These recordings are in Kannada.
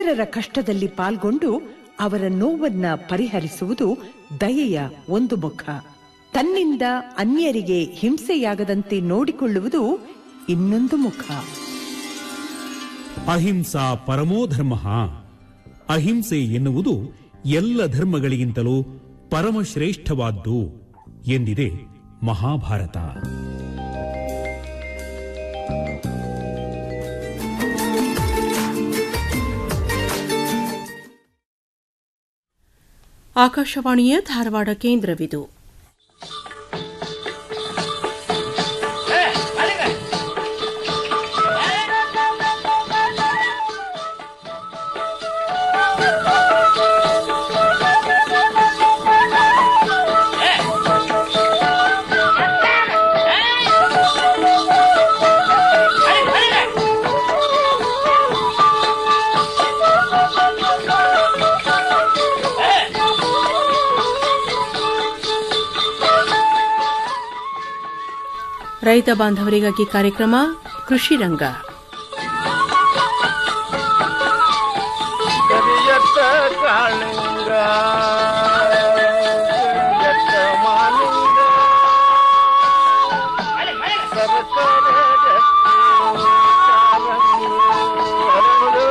ಇತರರ ಕಷ್ಟದಲ್ಲಿ ಪಾಲ್ಗೊಂಡು ಅವರ ನೋವನ್ನ ಪರಿಹರಿಸುವುದು ದಯೆಯ ಒಂದು ಮುಖ ತನ್ನಿಂದ ಅನ್ಯರಿಗೆ ಹಿಂಸೆಯಾಗದಂತೆ ನೋಡಿಕೊಳ್ಳುವುದು ಇನ್ನೊಂದು ಮುಖ ಅಹಿಂಸಾ ಪರಮೋಧರ್ಮ ಅಹಿಂಸೆ ಎನ್ನುವುದು ಎಲ್ಲ ಧರ್ಮಗಳಿಗಿಂತಲೂ ಪರಮಶ್ರೇಷ್ಠವಾದ್ದು ಎಂದಿದೆ ಮಹಾಭಾರತ ಆಕಾಶವಾಣಿಯ ಧಾರವಾಡ ಕೇಂದ್ರವಿದು ರೈತ ಬಾಂಧವರಿಗಾಗಿ ಕಾರ್ಯಕ್ರಮ ಕೃಷಿ ರಂಗ ಕರಿಯತ್ತ ಕಾಳಿಂಗ ಕರಿಯತ್ತ ಮಾಲಿಂಗ ಸರಸರ ಗಟ್ಟಿ ಕಾಲಂಗಿ ಹರಳು.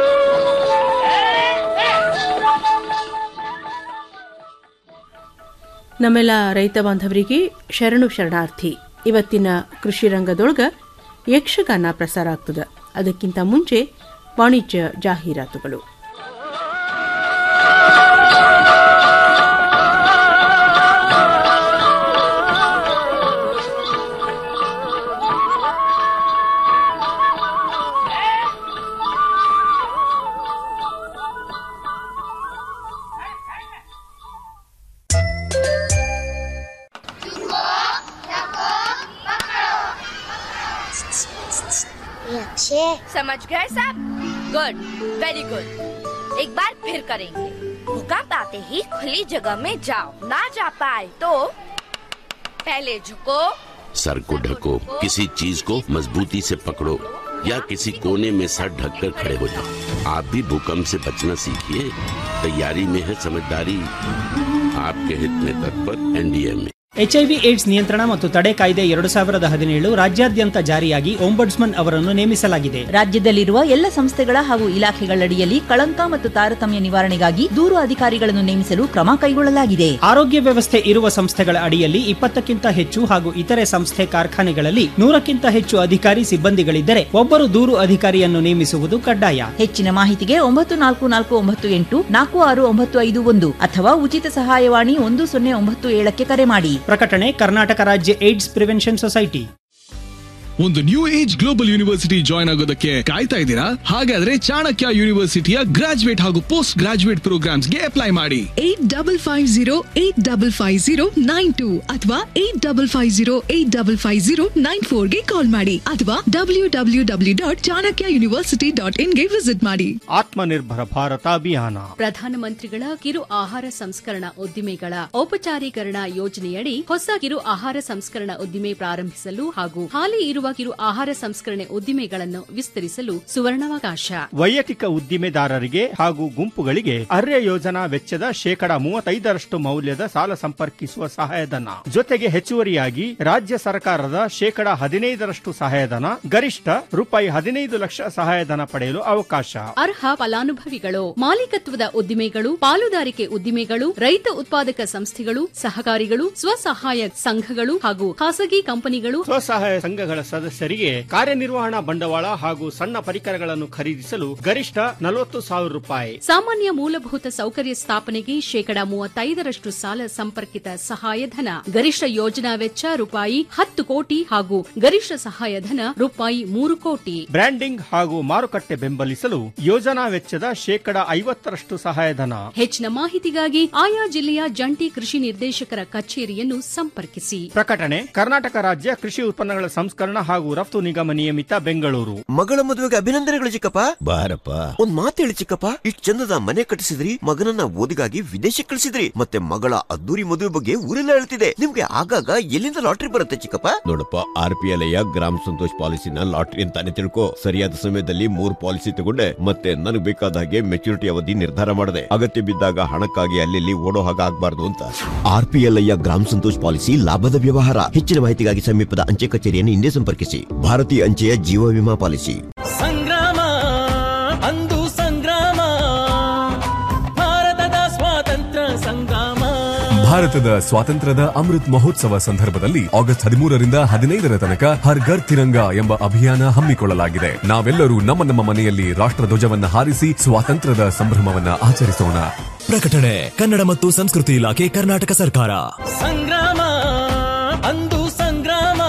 ನಮ್ಮೆಲ್ಲ ರೈತ ಬಾಂಧವರಿಗೆ ಶರಣು ಶರಣಾರ್ಥಿ ಇವತ್ತಿನ ಕೃಷಿ ರಂಗದೊಳಗ ಯಕ್ಷಗಾನ ಪ್ರಸಾರ ಆಗ್ತದ ಅದಕ್ಕಿಂತ ಮುಂಚೆ ವಾಣಿಜ್ಯ ಜಾಹೀರಾತುಗಳು अच्छे समझ गए सब गुड वेरी गुड एक बार फिर करेंगे भूकंप आते ही खुली जगह में जाओ ना जा पाए तो पहले झुको सर को ढको किसी चीज को मजबूती से पकड़ो या किसी कोने में सर ढककर खड़े हो जाओ आप भी भूकंप से बचना सीखिए तैयारी में है समझदारी आपके हित में तत्पर एनडीए में ಎಚ್ಐವಿ ಏಡ್ಸ್ ನಿಯಂತ್ರಣ ಮತ್ತು ತಡೆ ಕಾಯ್ದೆ ಎರಡು ಸಾವಿರದ ಹದಿನೇಳು ರಾಜ್ಯಾದ್ಯಂತ ಜಾರಿಯಾಗಿ ಓಂಬಡ್ಸ್ಮನ್ ಅವರನ್ನು ನೇಮಿಸಲಾಗಿದೆ ರಾಜ್ಯದಲ್ಲಿರುವ ಎಲ್ಲ ಸಂಸ್ಥೆಗಳ ಹಾಗೂ ಇಲಾಖೆಗಳಡಿಯಲ್ಲಿ ಕಳಂಕ ಮತ್ತು ತಾರತಮ್ಯ ನಿವಾರಣೆಗಾಗಿ ದೂರು ಅಧಿಕಾರಿಗಳನ್ನು ನೇಮಿಸಲು ಕ್ರಮ ಕೈಗೊಳ್ಳಲಾಗಿದೆ ಆರೋಗ್ಯ ವ್ಯವಸ್ಥೆ ಇರುವ ಸಂಸ್ಥೆಗಳ ಅಡಿಯಲ್ಲಿ ಇಪ್ಪತ್ತಕ್ಕಿಂತ ಹೆಚ್ಚು ಹಾಗೂ ಇತರೆ ಸಂಸ್ಥೆ ಕಾರ್ಖಾನೆಗಳಲ್ಲಿ ನೂರಕ್ಕಿಂತ ಹೆಚ್ಚು ಅಧಿಕಾರಿ ಸಿಬ್ಬಂದಿಗಳಿದ್ದರೆ ಒಬ್ಬರು ದೂರು ಅಧಿಕಾರಿಯನ್ನು ನೇಮಿಸುವುದು ಕಡ್ಡಾಯ ಹೆಚ್ಚಿನ ಮಾಹಿತಿಗೆ ಒಂಬತ್ತು ನಾಲ್ಕು ನಾಲ್ಕು ಒಂಬತ್ತು ಎಂಟು ನಾಲ್ಕು ಆರು ಒಂಬತ್ತು ಐದು ಒಂದು ಅಥವಾ ಉಚಿತ ಸಹಾಯವಾಣಿ ಒಂದು ಸೊನ್ನೆ ಒಂಬತ್ತು ಏಳಕ್ಕೆ ಕರೆ ಮಾಡಿ ಪ್ರಕಟಣೆ ಕರ್ನಾಟಕ ರಾಜ್ಯ ಏಡ್ಸ್ ಪ್ರಿವೆನ್ಷನ್ ಸೊಸೈಟಿ ಒಂದು new age global university join ಆಗೋದಕ್ಕೆ ಕಾಯ್ತಾ ಇದ್ದೀರಾ ಹಾಗಾದ್ರೆ ಚಾಣಕ್ಯ ಯೂನಿವರ್ಸಿಟಿಯ ಗ್ರಾಜುಯೇಟ್ ಹಾಗೂ ಪೋಸ್ಟ್ ಗ್ರಾಜುಯೇಟ್ ಪ್ರೋಗ್ರಾಮ್ಸ್ಗೆ ಅಪ್ಲೈ ಮಾಡಿ eight double five zero eight double five zero nine two ಅಥವಾ eight double five zero eight double five zero nine ಫೋರ್ಗೆ ಕಾಲ್ ಮಾಡಿ ಅಥವಾ W W W dot Chanakya university dot ಇನ್ಗೆ ವಿಸಿಟ್ ಮಾಡಿ ಆತ್ಮನಿರ್ಭರ ಭಾರತ ಅಭಿಯಾನ ಪ್ರಧಾನಮಂತ್ರಿಗಳ ಕಿರು ಆಹಾರ ಸಂಸ್ಕರಣಾ ಉದ್ದಿಮೆಗಳ ಔಪಚಾರೀಕರಣ ಯೋಜನೆಯಡಿ ಹೊಸ ಕಿರು ಆಹಾರ ಸಂಸ್ಕರಣಾ ಉದ್ದಿಮೆ ಪ್ರಾರಂಭಿಸಲು ಹಾಗೂ ಹಾಲಿ ಇರುವ ಕಿರು ಆಹಾರ ಸಂಸ್ಕರಣೆ ಉದ್ದಿಮೆಗಳನ್ನು ವಿಸ್ತರಿಸಲು ಸುವರ್ಣಾವಕಾಶ ವೈಯಕ್ತಿಕ ಉದ್ದಿಮೆದಾರರಿಗೆ ಹಾಗೂ ಗುಂಪುಗಳಿಗೆ ಅರ್ಯ ಯೋಜನಾ ವೆಚ್ಚದ ಶೇಕಡ ಮೂವತ್ತೈದರಷ್ಟು ಮೌಲ್ಯದ ಸಾಲ ಸಂಪರ್ಕಿಸುವ ಸಹಾಯಧನ ಜೊತೆಗೆ ಹೆಚ್ಚುವರಿಯಾಗಿ ರಾಜ್ಯ ಸರ್ಕಾರದ ಶೇಕಡ ಹದಿನೈದರಷ್ಟು ಸಹಾಯಧನ ಗರಿಷ್ಠ ರೂಪಾಯಿ ಹದಿನೈದು ಲಕ್ಷ ಸಹಾಯಧನ ಪಡೆಯಲು ಅವಕಾಶ ಅರ್ಹ ಫಲಾನುಭವಿಗಳು ಮಾಲೀಕತ್ವದ ಉದ್ದಿಮೆಗಳು ಪಾಲುದಾರಿಕೆ ಉದ್ದಿಮೆಗಳು ರೈತ ಉತ್ಪಾದಕ ಸಂಸ್ಥೆಗಳು ಸಹಕಾರಿಗಳು ಸ್ವಸಹಾಯ ಸಂಘಗಳು ಹಾಗೂ ಖಾಸಗಿ ಕಂಪನಿಗಳು ಸ್ವಸಹಾಯ ಸಂಘಗಳ ಸದಸ್ಯರಿಗೆ ಕಾರ್ಯನಿರ್ವಹಣಾ ಬಂಡವಾಳ ಹಾಗೂ ಸಣ್ಣ ಪರಿಕರಗಳನ್ನು ಖರೀದಿಸಲು ಗರಿಷ್ಠ ನಲವತ್ತು ಸಾವಿರ ರೂಪಾಯಿ ಸಾಮಾನ್ಯ ಮೂಲಭೂತ ಸೌಕರ್ಯ ಸ್ಥಾಪನೆಗೆ ಶೇಕಡಾ ಮೂವತ್ತೈದರಷ್ಟು ಸಾಲ ಸಂಪರ್ಕಿತ ಸಹಾಯಧನ ಗರಿಷ್ಠ ಯೋಜನಾ ವೆಚ್ಚ ರೂಪಾಯಿ ಹತ್ತು ಕೋಟಿ ಹಾಗೂ ಗರಿಷ್ಠ ಸಹಾಯಧನ ರೂಪಾಯಿ ಮೂರು ಕೋಟಿ ಬ್ರ್ಯಾಂಡಿಂಗ್ ಹಾಗೂ ಮಾರುಕಟ್ಟೆ ಬೆಂಬಲಿಸಲು ಯೋಜನಾ ವೆಚ್ಚದ ಶೇಕಡ ಐವತ್ತರಷ್ಟು ಸಹಾಯಧನ ಹೆಚ್ಚಿನ ಮಾಹಿತಿಗಾಗಿ ಆಯಾ ಜಿಲ್ಲೆಯ ಜಂಟಿ ಕೃಷಿ ನಿರ್ದೇಶಕರ ಕಚೇರಿಯನ್ನು ಸಂಪರ್ಕಿಸಿ ಪ್ರಕಟಣೆ ಕರ್ನಾಟಕ ರಾಜ್ಯ ಕೃಷಿ ಉತ್ಪನ್ನಗಳ ಸಂಸ್ಕರಣಾ ಹಾಗೂ ರಫ್ತು ನಿಗಮ ನಿಯಮಿತ ಬೆಂಗಳೂರು ಮಗಳ ಮದುವೆಗೆ ಅಭಿನಂದನೆಗಳು ಚಿಕ್ಕಪ್ಪ ಬಾರಪ್ಪ ಒಂದ್ ಮಾತು ಹೇಳಿ ಚಿಕ್ಕಪ್ಪ ಇಷ್ಟ್ ಚಂದದ ಮನೆ ಕಟ್ಟಿಸಿದ್ರಿ ಮಗನನ್ನ ಓದಿಗಾಗಿ ವಿದೇಶಕ್ಕೆ ಕಳಿಸಿದ್ರಿ ಮತ್ತೆ ಮಗಳ ಅದ್ದೂರಿ ಮದುವೆ ಬಗ್ಗೆ ಊರೆಲ್ಲ ಹೇಳ್ತಿದೆ ನಿಮ್ಗೆ ಆಗಾಗ ಎಲ್ಲಿಂದ ಲಾಟ್ರಿ ಬರುತ್ತೆ ಚಿಕ್ಕಪ್ಪ ನೋಡಪ್ಪ ಆರ್ ಪಿ ಎಲ್ ಗ್ರಾಮ ಸಂತೋಷ್ ಪಾಲಿಸಿನ ಲಾಟ್ರಿ ಅಂತಾನೆ ತಿಳ್ಕೊ ಸರಿಯಾದ ಸಮಯದಲ್ಲಿ ಮೂರ್ ಪಾಲಿಸಿ ತಗೊಂಡೆ ಮತ್ತೆ ನನಗೆ ಬೇಕಾದ ಹಾಗೆ ಮೆಚುರಿಟಿ ಅವಧಿ ನಿರ್ಧಾರ ಮಾಡಿದೆ ಅಗತ್ಯ ಬಿದ್ದಾಗ ಹಣಕ್ಕಾಗಿ ಅಲ್ಲಿ ಓಡೋ ಹಾಗೆ ಆಗ್ಬಾರ್ದು ಅಂತ ಆರ್ ಪಿ ಎಲ್ ಗ್ರಾಮ ಸಂತೋಷ್ ಪಾಲಿಸಿ ಲಾಭದ ವ್ಯವಹಾರ ಹೆಚ್ಚಿನ ಮಾಹಿತಿಗಾಗಿ ಸಮೀಪದ ಅಂಚೆ ಕಚೇರಿಯನ್ನು ಹಿಂದೆ ಸಂಪರ್ಕಿಸಿ ಭಾರತೀಯ ಅಂಚೆಯ ಜೀವ ವಿಮಾ ಪಾಲಿಸಿ ಸಂಗ್ರಾಮ ಅಂದು ಸಂಗ್ರಾಮ ಭಾರತದ ಸ್ವಾತಂತ್ರ್ಯ ಸಂಗ್ರಾಮ ಭಾರತದ ಸ್ವಾತಂತ್ರ್ಯದ ಅಮೃತ್ ಮಹೋತ್ಸವ ಸಂದರ್ಭದಲ್ಲಿ ಆಗಸ್ಟ್ ಹದಿಮೂರರಿಂದ ಹದಿನೈದರ ತನಕ ಹರ್ ಘರ್ ತಿರಂಗ ಎಂಬ ಅಭಿಯಾನ ಹಮ್ಮಿಕೊಳ್ಳಲಾಗಿದೆ ನಾವೆಲ್ಲರೂ ನಮ್ಮ ನಮ್ಮ ಮನೆಯಲ್ಲಿ ರಾಷ್ಟ್ರ ಧ್ವಜವನ್ನ ಹಾರಿಸಿ ಸ್ವಾತಂತ್ರ್ಯದ ಸಂಭ್ರಮವನ್ನ ಆಚರಿಸೋಣ ಪ್ರಕಟಣೆ ಕನ್ನಡ ಮತ್ತು ಸಂಸ್ಕೃತಿ ಇಲಾಖೆ ಕರ್ನಾಟಕ ಸರ್ಕಾರ ಸಂಗ್ರಾಮ ಅಂದು ಸಂಗ್ರಾಮ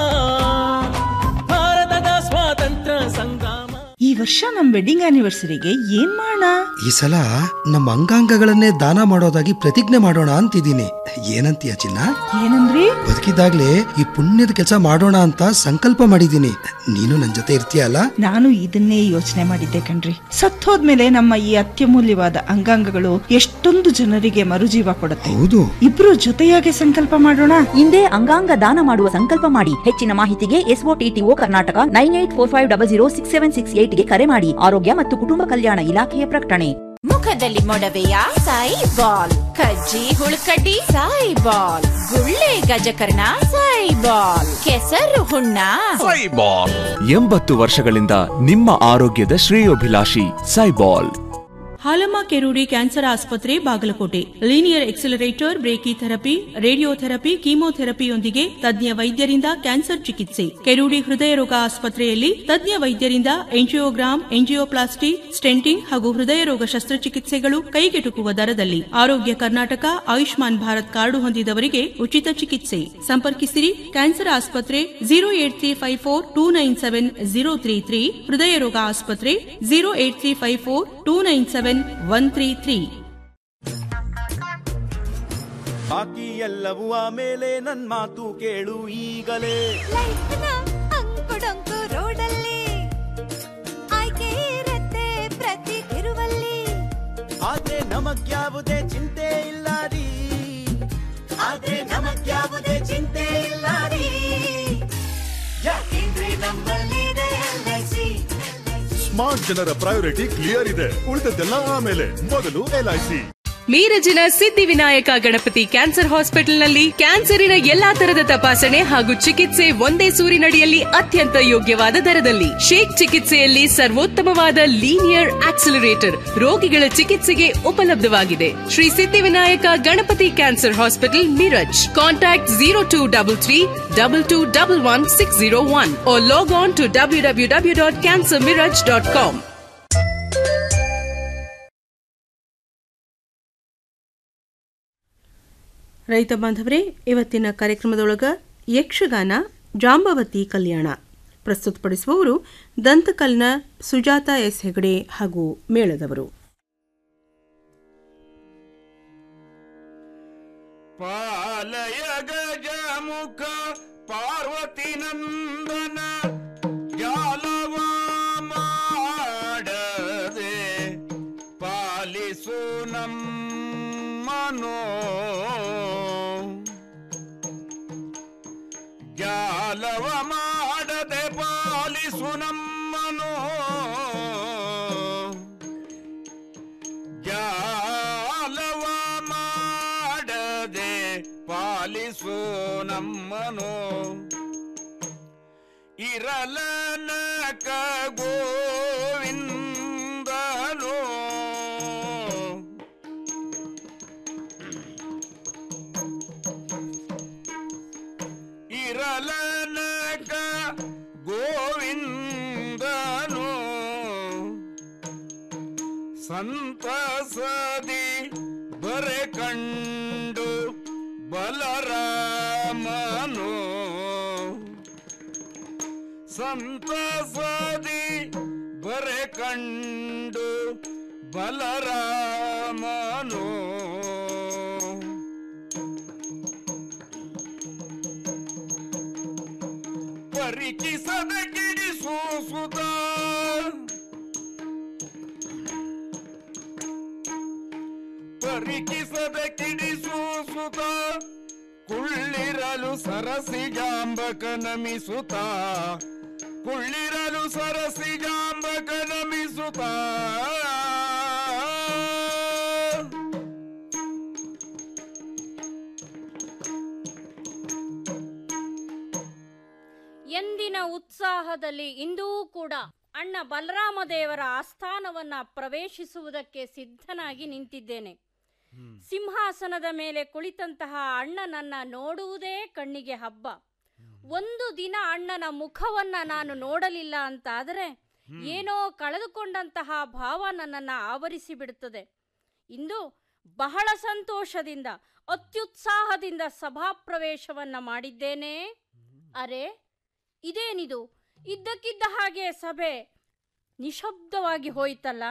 ಭಾರತದ ಸ್ವಾತಂತ್ರ್ಯ ಸಂಗ್ರಾಮ ಈ ವರ್ಷ ನಮ್ ವೆಡ್ಡಿಂಗ್ ಆನಿವರ್ಸರಿಗೆ ಏನ್ ಮಾಡೋಣ ಈ ಸಲ ನಮ್ಮ ಅಂಗಾಂಗಗಳನ್ನೇ ದಾನ ಮಾಡೋದಾಗಿ ಪ್ರತಿಜ್ಞೆ ಮಾಡೋಣ ಅಂತಿದ್ದೀನಿ ಏನಂತೀಯ ಚಿನ್ನ ಏನಂದ್ರಿ ಬದುಕಿದಾಗ್ಲೇ ಈ ಪುಣ್ಯದ ಕೆಲಸ ಮಾಡೋಣ ಅಂತ ಸಂಕಲ್ಪ ಮಾಡಿದ್ದೀನಿ ನೀನು ನನ್ ಜೊತೆ ಇರ್ತೀಯಲ್ಲ ನಾನು ಇದನ್ನೇ ಯೋಚನೆ ಮಾಡಿದ್ದೆ ಕಣ್ರಿ ಸತ್ತೋದ್ಮೇಲೆ ನಮ್ಮ ಈ ಅತ್ಯಮೂಲ್ಯವಾದ ಅಂಗಾಂಗಗಳು ಎಷ್ಟೊಂದು ಜನರಿಗೆ ಮರುಜೀವ ಕೊಡುತ್ತೆ ಹೌದು ಇಬ್ರು ಜೊತೆಯಾಗಿ ಸಂಕಲ್ಪ ಮಾಡೋಣ ಹಿಂದೆ ಅಂಗಾಂಗ ದಾನ ಮಾಡುವ ಸಂಕಲ್ಪ ಮಾಡಿ ಹೆಚ್ಚಿನ ಮಾಹಿತಿಗೆ SOTTO Karnataka nine eight four five double zero six seven six ಏಟ್ಗೆ ಕರೆ ಮಾಡಿ ಆರೋಗ್ಯ ಮತ್ತು ಕುಟುಂಬ ಕಲ್ಯಾಣ ಇಲಾಖೆಯ ಪ್ರಕಟಣೆ ಮುಖದಲ್ಲಿ ಮೊಡವೆಯ ಸಾಯಿ ಬಾಲ್ ಕಜ್ಜಿ ಹುಳುಕಡ್ಡಿ ಸಾಯಿ ಬಾಲ್ ಗುಳ್ಳೆ ಗಜಕರ್ಣ ಸಾಯಿ ಬಾಲ್ ಕೆಸರು ಹುಣ್ಣ ಎಂಬತ್ತು ವರ್ಷಗಳಿಂದ ನಿಮ್ಮ ಆರೋಗ್ಯದ ಶ್ರೇಯೋಭಿಲಾಷಿ ಸೈಬಾಲ್ ಹಾಲಮ್ಮ ಕೆರೂಡಿ ಕ್ಯಾನ್ಸರ್ ಆಸ್ಪತ್ರೆ Bagalkot linear accelerator brachytherapy radiotherapy ಕೀಮೋಥೆರಪಿಯೊಂದಿಗೆ ತಜ್ಞ ವೈದ್ಯರಿಂದ ಕ್ಯಾನ್ಸರ್ ಚಿಕಿತ್ಸೆ ಕೆರೂಡಿ ಹೃದಯ ರೋಗ ಆಸ್ಪತ್ರೆಯಲ್ಲಿ ತಜ್ಞ ವೈದ್ಯರಿಂದ ಎಂಜಿಯೋಗ್ರಾಮ್ ಎಂಜಿಯೋಪ್ಲಾಸ್ಟಿ ಸ್ಟೆಂಟಿಂಗ್ ಹಾಗೂ ಹೃದಯ ರೋಗ ಶಸ್ತ್ರಚಿಕಿತ್ಸೆಗಳು ಕೈಗೆಟುಕುವ ದರದಲ್ಲಿ ಆರೋಗ್ಯ ಕರ್ನಾಟಕ ಆಯುಷ್ಮಾನ್ ಭಾರತ್ ಕಾರ್ಡು ಹೊಂದಿದವರಿಗೆ ಉಚಿತ ಚಿಕಿತ್ಸೆ ಸಂಪರ್ಕಿಸಿರಿ ಕ್ಯಾನ್ಸರ್ ಆಸ್ಪತ್ರೆ zero eight three five four two nine seven zero three three ಹೃದಯ ರೋಗ ಆಸ್ಪತ್ರೆ zero eight three five four two nine seven one three three ಬಾಕಿ ಎಲ್ಲವೂ ಆಮೇಲೆ ನನ್ ಮಾತು ಕೇಳು ಈಗಲೇ ಅಂಕುಡೊಂಕು ರೋಡಲ್ಲಿ ಆಯ್ಕೆ ಇರತ್ತೆ ಪ್ರತಿ ತಿರುವಲ್ಲಿ ಆದ್ರೆ ನಮಗ್ಯಾವುದೇ ಚಿಂತೆ ಇಲ್ಲ ರೀ ಆದ್ರೆ ನಮಗ್ಯಾವುದೇ ಚಿಂತೆ ಇಲ್ಲ ರೀ ಯಾಕೆಂದ್ರೆ ನಮ್ಮಲ್ಲಿದೆ LIC. ಸ್ಮಾರ್ಟ್ ಜನರ ಪ್ರಯಾರಿಟಿ ಕ್ಲಿಯರ್ ಇದೆ ಉಳಿದದ್ದೆಲ್ಲ ಆಮೇಲೆ ಮೊದಲು ಎಲ್ಐಸಿ ಮೀರಜಿನ ಸಿದ್ಧಿವಿನಾಯಕ ಗಣಪತಿ ಕ್ಯಾನ್ಸರ್ ಹಾಸ್ಪಿಟಲ್ನಲ್ಲಿ ಕ್ಯಾನ್ಸರಿನ ಎಲ್ಲಾ ತರದ ತಪಾಸಣೆ ಹಾಗೂ ಚಿಕಿತ್ಸೆ ಒಂದೇ ಸೂರಿನಡಿಯಲ್ಲಿ ಅತ್ಯಂತ ಯೋಗ್ಯವಾದ ದರದಲ್ಲಿ ಶೇಕ್ ಚಿಕಿತ್ಸೆಯಲ್ಲಿ ಸರ್ವೋತ್ತಮವಾದ ಲೀನಿಯರ್ ಆಕ್ಸಿಲರೇಟರ್ ರೋಗಿಗಳ ಚಿಕಿತ್ಸೆಗೆ ಉಪಲಬ್ಧವಾಗಿದೆ Shri Siddhivinayak Ganapati cancer hospital Miraj contact zero two double three double two double one six zero one log on to W W W dot cancer Miraj dot com ರೈತ ಬಾಂಧವರೇ ಇವತ್ತಿನ ಕಾರ್ಯಕ್ರಮದೊಳಗ ಯಕ್ಷಗಾನ ಜಾಂಬವತಿ ಕಲ್ಯಾಣ ಪ್ರಸ್ತುತಪಡಿಸುವವರು ದಂತಕಲ್ನ ಸುಜಾತ ಎಸ್ ಹೆಗಡೆ ಹಾಗೂ ಮೇಳದವರು ಪಾಲಯ ಗಜಮುಖ ಪಾರ್ವತಿ ನಂದನ ಜಾಲವ ಮಾಡದೆ ಪಾಲಿಸು ನಮ್ಮನೋ ಜಾಲವ ಮಾಡದೆ ಪಾಲಿಸು ನಮ್ಮನೋ ಜಾಲವ ಮಾಡದೆ ಪಾಲಿಸು ನಮ್ಮನು ಇರಲನಕ ಗೋವಿಂದನು ಇರಲನಕ ಗೋವಿಂದನು ಸಂತಸದಿ ಬರೆ ಕಂಡು ಬಲರಾಮನು ಸಂತಸದಿ ಬರೆ ಕಂಡು ಬಲರಾಮನು ಪರಿ ಪರೀಕ್ಷಿಸದ ಕಿಡಿಸು ಸುತ ಪರೀಕ್ಷಿಸದ ಕಿಡಿಸು ಸುತ ಕುಳ್ಳಿರಲು ಸರಸಿಜಾಂಬಕ ನಮಿಸುತ್ತ ಕುಳ್ಳಿರಲು ಸರಸಿಜಾಂಬಕ ನಮಿಸುತ್ತ ಎಂದಿನ ಉತ್ಸಾಹದಲ್ಲಿ ಇಂದೂ ಕೂಡ ಅಣ್ಣ ಬಲರಾಮ ದೇವರ ಆಸ್ಥಾನವನ್ನ ಪ್ರವೇಶಿಸುವುದಕ್ಕೆ ಸಿದ್ಧನಾಗಿ ನಿಂತಿದ್ದೇನೆ ಸಿಂಹಾಸನದ ಮೇಲೆ ಕುಳಿತಂತಹ ಅಣ್ಣನನ್ನ ನೋಡುವುದೇ ಕಣ್ಣಿಗೆ ಹಬ್ಬ ಒಂದು ದಿನ ಅಣ್ಣನ ಮುಖವನ್ನ ನಾನು ನೋಡಲಿಲ್ಲ ಅಂತಾದರೆ ಏನೋ ಕಳೆದುಕೊಂಡಂತಹ ಭಾವ ನನ್ನನ್ನು ಆವರಿಸಿ ಬಿಡುತ್ತದೆ ಇಂದು ಬಹಳ ಸಂತೋಷದಿಂದ ಅತ್ಯುತ್ಸಾಹದಿಂದ ಸಭಾಪ್ರವೇಶವನ್ನ ಮಾಡಿದ್ದೇನೆ ಅರೆ ಇದೇನಿದು ಇದ್ದಕ್ಕಿದ್ದ ಹಾಗೆ ಸಭೆ ನಿಶಬ್ದವಾಗಿ ಹೋಯಿತಲ್ಲ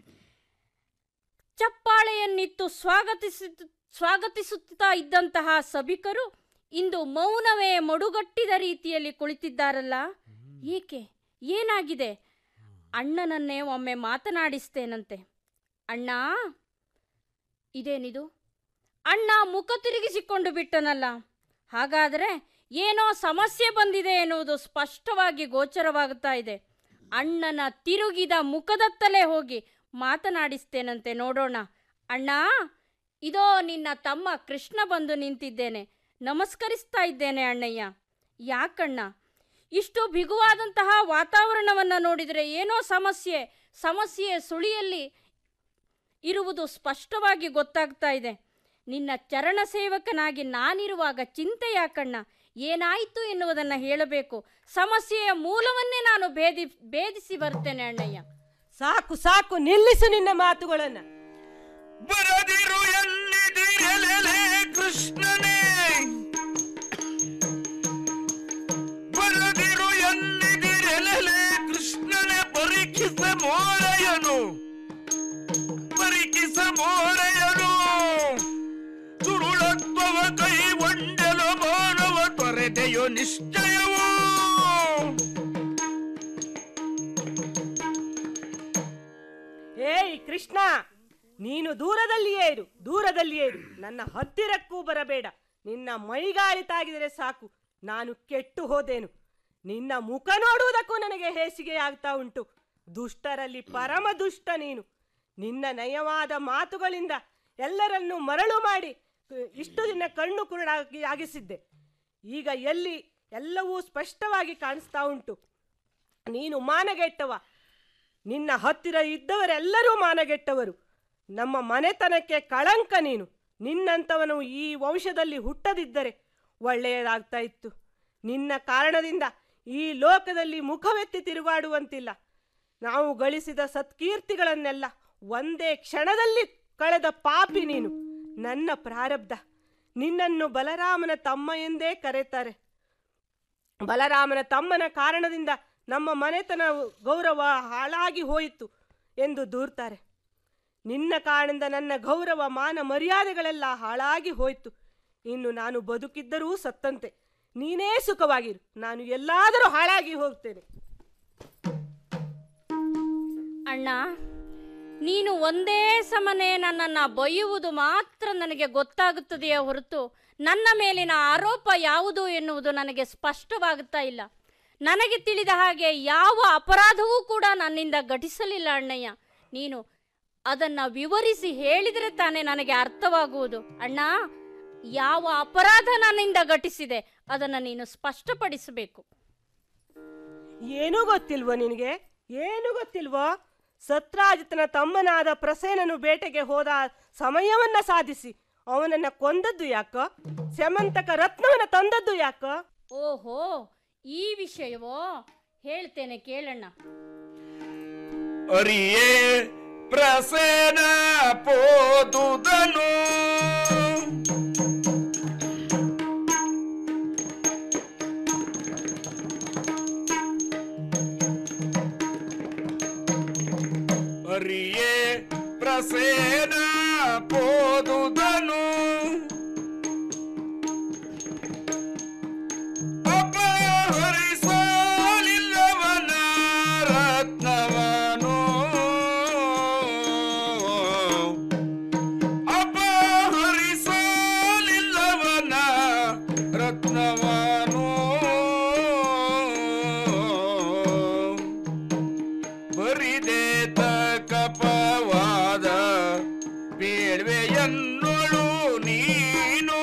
ಚಪ್ಪಾಳೆಯನ್ನಿತ್ತು ಸ್ವಾಗತಿಸಿ ಸ್ವಾಗತಿಸುತ್ತಾ ಇದ್ದಂತಹ ಸಭಿಕರು ಇಂದು ಮೌನವೇ ಮಡುಗಟ್ಟಿದ ರೀತಿಯಲ್ಲಿ ಕುಳಿತಿದ್ದಾರಲ್ಲ ಏಕೆ ಏನಾಗಿದೆ ಅಣ್ಣನನ್ನೇ ಒಮ್ಮೆ ಮಾತನಾಡಿಸ್ತೇನಂತೆ ಅಣ್ಣ ಇದೇನಿದು ಅಣ್ಣ ಮುಖ ತಿರುಗಿಸಿಕೊಂಡು ಬಿಟ್ಟನಲ್ಲ ಹಾಗಾದರೆ ಏನೋ ಸಮಸ್ಯೆ ಬಂದಿದೆ ಎನ್ನುವುದು ಸ್ಪಷ್ಟವಾಗಿ ಗೋಚರವಾಗುತ್ತಾ ಇದೆ ಅಣ್ಣನ ತಿರುಗಿದ ಮುಖದತ್ತಲೇ ಹೋಗಿ ಮಾತನಾಡಿಸ್ತೇನಂತೆ ನೋಡೋಣ ಅಣ್ಣ ಇದೋ ನಿನ್ನ ತಮ್ಮ ಕೃಷ್ಣ ಬಂದು ನಿಂತಿದ್ದೇನೆ ನಮಸ್ಕರಿಸ್ತಾ ಇದ್ದೇನೆ ಅಣ್ಣಯ್ಯ ಯಾಕಣ್ಣ ಇಷ್ಟು ಬಿಗುವಾದಂತಹ ವಾತಾವರಣವನ್ನು ನೋಡಿದರೆ ಏನೋ ಸಮಸ್ಯೆ ಸಮಸ್ಯೆಯ ಸುಳಿಯಲ್ಲಿ ಇರುವುದು ಸ್ಪಷ್ಟವಾಗಿ ಗೊತ್ತಾಗ್ತಾ ಇದೆ ನಿನ್ನ ಚರಣ ಸೇವಕನಾಗಿ ನಾನಿರುವಾಗ ಚಿಂತೆ ಯಾಕಣ್ಣ ಏನಾಯಿತು ಎನ್ನುವುದನ್ನು ಹೇಳಬೇಕು ಸಮಸ್ಯೆಯ ಮೂಲವನ್ನೇ ನಾನು ಭೇದಿ ಭೇದಿಸಿ ಬರ್ತೇನೆ ಅಣ್ಣಯ್ಯ ಸಾಕು ಸಾಕು ನಿಲ್ಲಿಸು ನಿನ್ನ ಮಾತುಗಳನ್ನ ಬರದಿರು ಎನ್ನಿದಿರಲೆಲೆ ಕೃಷ್ಣನೇ ಬರದಿರು ಎನ್ನಿದಿರಲೆಲೆ ಕೃಷ್ಣನೇ ಪರೀಕ್ಷಿಸ ಮೋರೆಯನು ಪರೀಕ್ಷಿಸ ಮೋರೆಯನು ತುರುಳತ್ವವ ಕೈ ಒಂಡೆಲು ಮಾನವ ತೊರೆದೆಯೋ ನಿಶ್ಚಯವೂ ಏಯ್ ಕೃಷ್ಣ ನೀನು ದೂರದಲ್ಲಿಯೇ ಇರು ದೂರದಲ್ಲಿಯೇ ಇರು ನನ್ನ ಹತ್ತಿರಕ್ಕೂ ಬರಬೇಡ ನಿನ್ನ ಮೈಗಾಳಿ ತಾಗಿದರೆ ಸಾಕು ನಾನು ಕೆಟ್ಟು ಹೋದೇನು ನಿನ್ನ ಮುಖ ನೋಡುವುದಕ್ಕೂ ನನಗೆ ಹೇಸಿಗೆ ಆಗ್ತಾ ಉಂಟು ದುಷ್ಟರಲ್ಲಿ ಪರಮ ದುಷ್ಟ ನೀನು ನಿನ್ನ ನಯವಾದ ಮಾತುಗಳಿಂದ ಎಲ್ಲರನ್ನೂ ಮರಳು ಮಾಡಿ ಕ- ಇಷ್ಟು ದಿನ ಕಣ್ಣು ಕುರುಡಾಗಿ ಆಗಿಸಿದ್ದೆ ಈಗ ಎಲ್ಲಿ ಎಲ್ಲವೂ ಸ್ಪಷ್ಟವಾಗಿ ಕಾಣಿಸ್ತಾ ಉಂಟು ನೀನು ಮಾನಗೆಟ್ಟವ ನಿನ್ನ ಹತ್ತಿರ ಇದ್ದವರೆಲ್ಲರೂ ಮಾನಗೆಟ್ಟವರು ನಮ್ಮ ಮನೆತನಕ್ಕೆ ಕಳಂಕ ನೀನು ನಿನ್ನಂಥವನು ಈ ವಂಶದಲ್ಲಿ ಹುಟ್ಟದಿದ್ದರೆ ಒಳ್ಳೆಯದಾಗ್ತಾ ಇತ್ತು ನಿನ್ನ ಕಾರಣದಿಂದ ಈ ಲೋಕದಲ್ಲಿ ಮುಖವೆತ್ತಿ ತಿರುಗಾಡುವಂತಿಲ್ಲ ನಾವು ಗಳಿಸಿದ ಸತ್ಕೀರ್ತಿಗಳನ್ನೆಲ್ಲ ಒಂದೇ ಕ್ಷಣದಲ್ಲಿ ಕಳೆದ ಪಾಪಿ ನೀನು ನನ್ನ ಪ್ರಾರಬ್ಧ ನಿನ್ನನ್ನು ಬಲರಾಮನ ತಮ್ಮ ಎಂದೇ ಕರೆತಾರೆ ಬಲರಾಮನ ತಮ್ಮನ ಕಾರಣದಿಂದ ನಮ್ಮ ಮನೆತನ ಗೌರವ ಹಾಳಾಗಿ ಹೋಯಿತು ಎಂದು ದೂರ್ತಾರೆ ನಿನ್ನ ಕಾರಣದಿಂದ ನನ್ನ ಗೌರವ ಮಾನ ಮರ್ಯಾದೆಗಳೆಲ್ಲ ಹಾಳಾಗಿ ಹೋಯಿತು ಇನ್ನು ನಾನು ಬದುಕಿದ್ದರೂ ಸತ್ತಂತೆ ನೀನೇ ಸುಖವಾಗಿರು ನಾನು ಎಲ್ಲಾದರೂ ಹಾಳಾಗಿ ಹೋಗ್ತೇನೆ ಅಣ್ಣ ನೀನು ಒಂದೇ ಸಮನೆ ನನ್ನನ್ನು ಬೈಯುವುದು ಮಾತ್ರ ನನಗೆ ಗೊತ್ತಾಗುತ್ತದೆಯೇ ಹೊರತು ನನ್ನ ಮೇಲಿನ ಆರೋಪ ಯಾವುದು ಎನ್ನುವುದು ನನಗೆ ಸ್ಪಷ್ಟವಾಗುತ್ತಾ ಇಲ್ಲ ನನಗೆ ತಿಳಿದ ಹಾಗೆ ಯಾವ ಅಪರಾಧವೂ ಕೂಡ ನನ್ನಿಂದ ಘಟಿಸಲಿಲ್ಲ ಅಣ್ಣಯ್ಯ ನೀನು ಅದನ್ನು ವಿವರಿಸಿ ಹೇಳಿದರೆ ತಾನೇ ನನಗೆ ಅರ್ಥವಾಗುವುದು ಅಣ್ಣ ಯಾವ ಅಪರಾಧ ನನ್ನಿಂದ ಘಟಿಸಿದೆ ಅದನ್ನು ನೀನು ಸ್ಪಷ್ಟಪಡಿಸಬೇಕು ಏನೂ ಗೊತ್ತಿಲ್ವೋ ನಿನಗೆ ಏನು ಗೊತ್ತಿಲ್ವೋ ಸತ್ರಾಜಿತನ ತಮ್ಮನಾದ ಪ್ರಸೇನನು ಬೇಟೆಗೆ ಹೋದ ಸಮಯವನ್ನ ಸಾಧಿಸಿ ಅವನನ್ನ ಕೊಂದದ್ದು ಯಾಕೋ ಸ್ಯಮಂತಕ ರತ್ನವನ್ನ ತಂದದ್ದು ಯಾಕೋ ಓಹೋ ಈ ವಿಷಯವೋ ಹೇಳ್ತೇನೆ ಕೇಳಣ್ಣ ಅರಿಯೇ ಪ್ರಸೇನ ಪೋದುದನು ಅರಿಯೇ ಪ್ರಸೇನ ಪೋದುದನು ಅಪಹರಿಸ ಬೇಡ್ವೆಯನ್ನೋಳು ನೀನು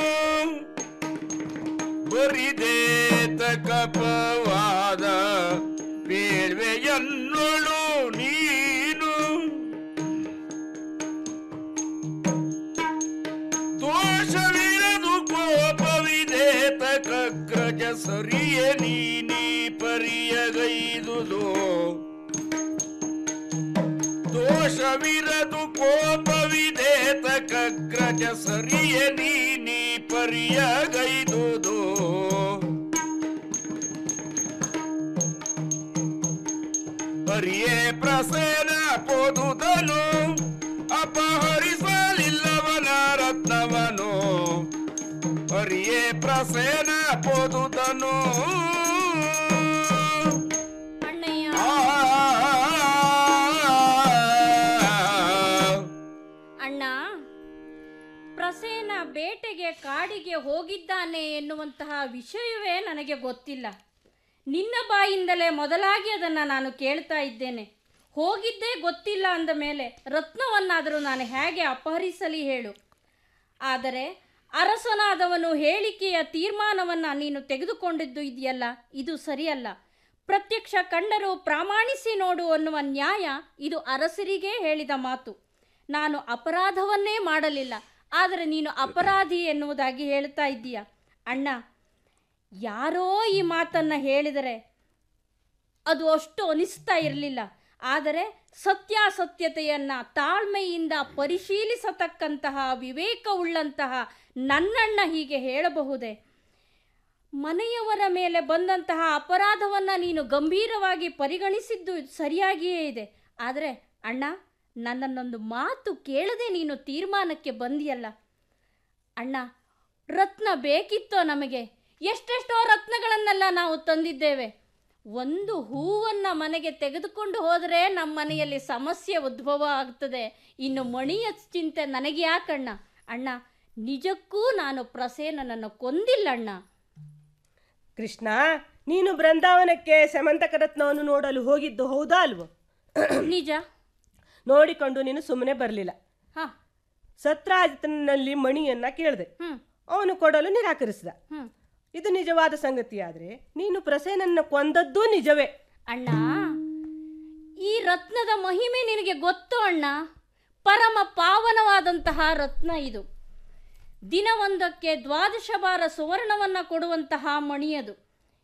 ಬರಿದೇತ ಕಪವಾದ ಬೇಡ್ವೆಯನ್ನೋಳು ನೀನು ದೋಷವಿರದು ಕೋಪವಿದೇತ ಕಗ್ರಜ ಸರಿಯ ನೀನಿ ಪರಿಯಗೈದುದು ದೋಷವಿರದು ಕೋಪವಿದೇತ ಕಗ್ರಜ ಸರಿಯ ನೀನಿ ಪರಿಯಗೈದುದು ಹರಿಯೇ ಪ್ರಸೇನ ಪೋದುದನು ಅಪಹರಿಸಲಿಲ್ಲವನ ರತ್ನವನು ಹರಿಯೇ ಪ್ರಸೇನ ಪೋದುದನು ಅಣ್ಣ ಪ್ರಸೇನ ಬೇಟೆಗೆ ಕಾಡಿಗೆ ಹೋಗಿದ್ದಾನೆ ಎನ್ನುವಂತಹ ವಿಷಯವೇ ನನಗೆ ಗೊತ್ತಿಲ್ಲ ನಿನ್ನ ಬಾಯಿಂದಲೇ ಮೊದಲಾಗಿ ಅದನ್ನು ನಾನು ಕೇಳ್ತಾ ಇದ್ದೇನೆ ಹೋಗಿದ್ದೇ ಗೊತ್ತಿಲ್ಲ ಅಂದ ಮೇಲೆ ರತ್ನವನ್ನಾದರೂ ನಾನು ಹೇಗೆ ಅಪಹರಿಸಲಿ ಹೇಳು ಆದರೆ ಅರಸನಾದವನು ಹೇಳಿಕೆಯ ತೀರ್ಮಾನವನ್ನು ನೀನು ತೆಗೆದುಕೊಂಡಿದ್ದು ಇದೆಯಲ್ಲ ಇದು ಸರಿಯಲ್ಲ ಪ್ರತ್ಯಕ್ಷ ಕಂಡರೂ ಪ್ರಾಮಾಣಿಸಿ ನೋಡು ಅನ್ನುವ ನ್ಯಾಯ ಇದು ಅರಸರಿಗೇ ಹೇಳಿದ ಮಾತು ನಾನು ಅಪರಾಧವನ್ನೇ ಮಾಡಲಿಲ್ಲ ಆದರೆ ನೀನು ಅಪರಾಧಿ ಎನ್ನುವುದಾಗಿ ಹೇಳ್ತಾ ಇದ್ದೀಯ ಅಣ್ಣ ಯಾರೋ ಈ ಮಾತನ್ನು ಹೇಳಿದರೆ ಅದು ಅಷ್ಟು ಅನಿಸ್ತಾ ಇರಲಿಲ್ಲ ಆದರೆ ಸತ್ಯಾಸತ್ಯತೆಯನ್ನು ತಾಳ್ಮೆಯಿಂದ ಪರಿಶೀಲಿಸತಕ್ಕಂತಹ ವಿವೇಕವುಳ್ಳಂತಹ ನನ್ನಣ್ಣ ಹೀಗೆ ಹೇಳಬಹುದೇ ಮನೆಯವರ ಮೇಲೆ ಬಂದಂತಹ ಅಪರಾಧವನ್ನು ನೀನು ಗಂಭೀರವಾಗಿ ಪರಿಗಣಿಸಿದ್ದು ಸರಿಯಾಗಿಯೇ ಇದೆ ಆದರೆ ಅಣ್ಣ ನನ್ನನ್ನೊಂದು ಮಾತು ಕೇಳದೆ ನೀನು ತೀರ್ಮಾನಕ್ಕೆ ಬಂದಿಯಲ್ಲ ಅಣ್ಣ ರತ್ನ ಬೇಕಿತ್ತೋ ನಮಗೆ ಎಷ್ಟೆಷ್ಟೋ ರತ್ನಗಳನ್ನೆಲ್ಲ ನಾವು ತಂದಿದ್ದೇವೆ ಒಂದು ಹೂವನ್ನು ಮನೆಗೆ ತೆಗೆದುಕೊಂಡು ಹೋದರೆ ನಮ್ಮ ಮನೆಯಲ್ಲಿ ಸಮಸ್ಯೆ ಉದ್ಭವ ಆಗ್ತದೆ ಇನ್ನು ಮಣಿಯ ಚಿಂತೆ ನನಗೆ ಯಾಕಣ್ಣ ಅಣ್ಣ ನಿಜಕ್ಕೂ ನಾನು ಪ್ರಸೇನನನ್ನು ಕೊಂದಿಲ್ಲ ಅಣ್ಣ ಕೃಷ್ಣ ನೀನು ಬೃಂದಾವನಕ್ಕೆ ಸಮಂತಕ ರತ್ನವನ್ನು ನೋಡಲು ಹೋಗಿದ್ದು ಹೌದಾ ಅಲ್ವೋ ನಿಜ ನೋಡಿಕೊಂಡು ನೀನು ಸುಮ್ಮನೆ ಬರಲಿಲ್ಲ ಹಾ. ಸತ್ರಾಜಿತನಲ್ಲಿ ಮಣಿಯನ್ನ ಕೇಳಿದೆ ಅವನು ಕೊಡಲು ನಿರಾಕರಿಸಿದ ಹ್ಮ್. ಇದು ನಿಜವಾದ ಸಂಗತಿಯಾದ್ರೆ ನೀನು ಪ್ರಸೇನನ್ನ ಕೊಂದದ್ದೂ ನಿಜವೇ ಅಣ್ಣ ಈ ರತ್ನದ ಮಹಿಮೆ ನಿನಗೆ ಗೊತ್ತು ಅಣ್ಣ ಪರಮ ಪಾವನವಾದಂತಹ ರತ್ನ ಇದು ದಿನವೊಂದಕ್ಕೆ ದ್ವಾದಶ ಬಾರ ಸುವರ್ಣವನ್ನು ಕೊಡುವಂತಹ ಮಣಿಯದು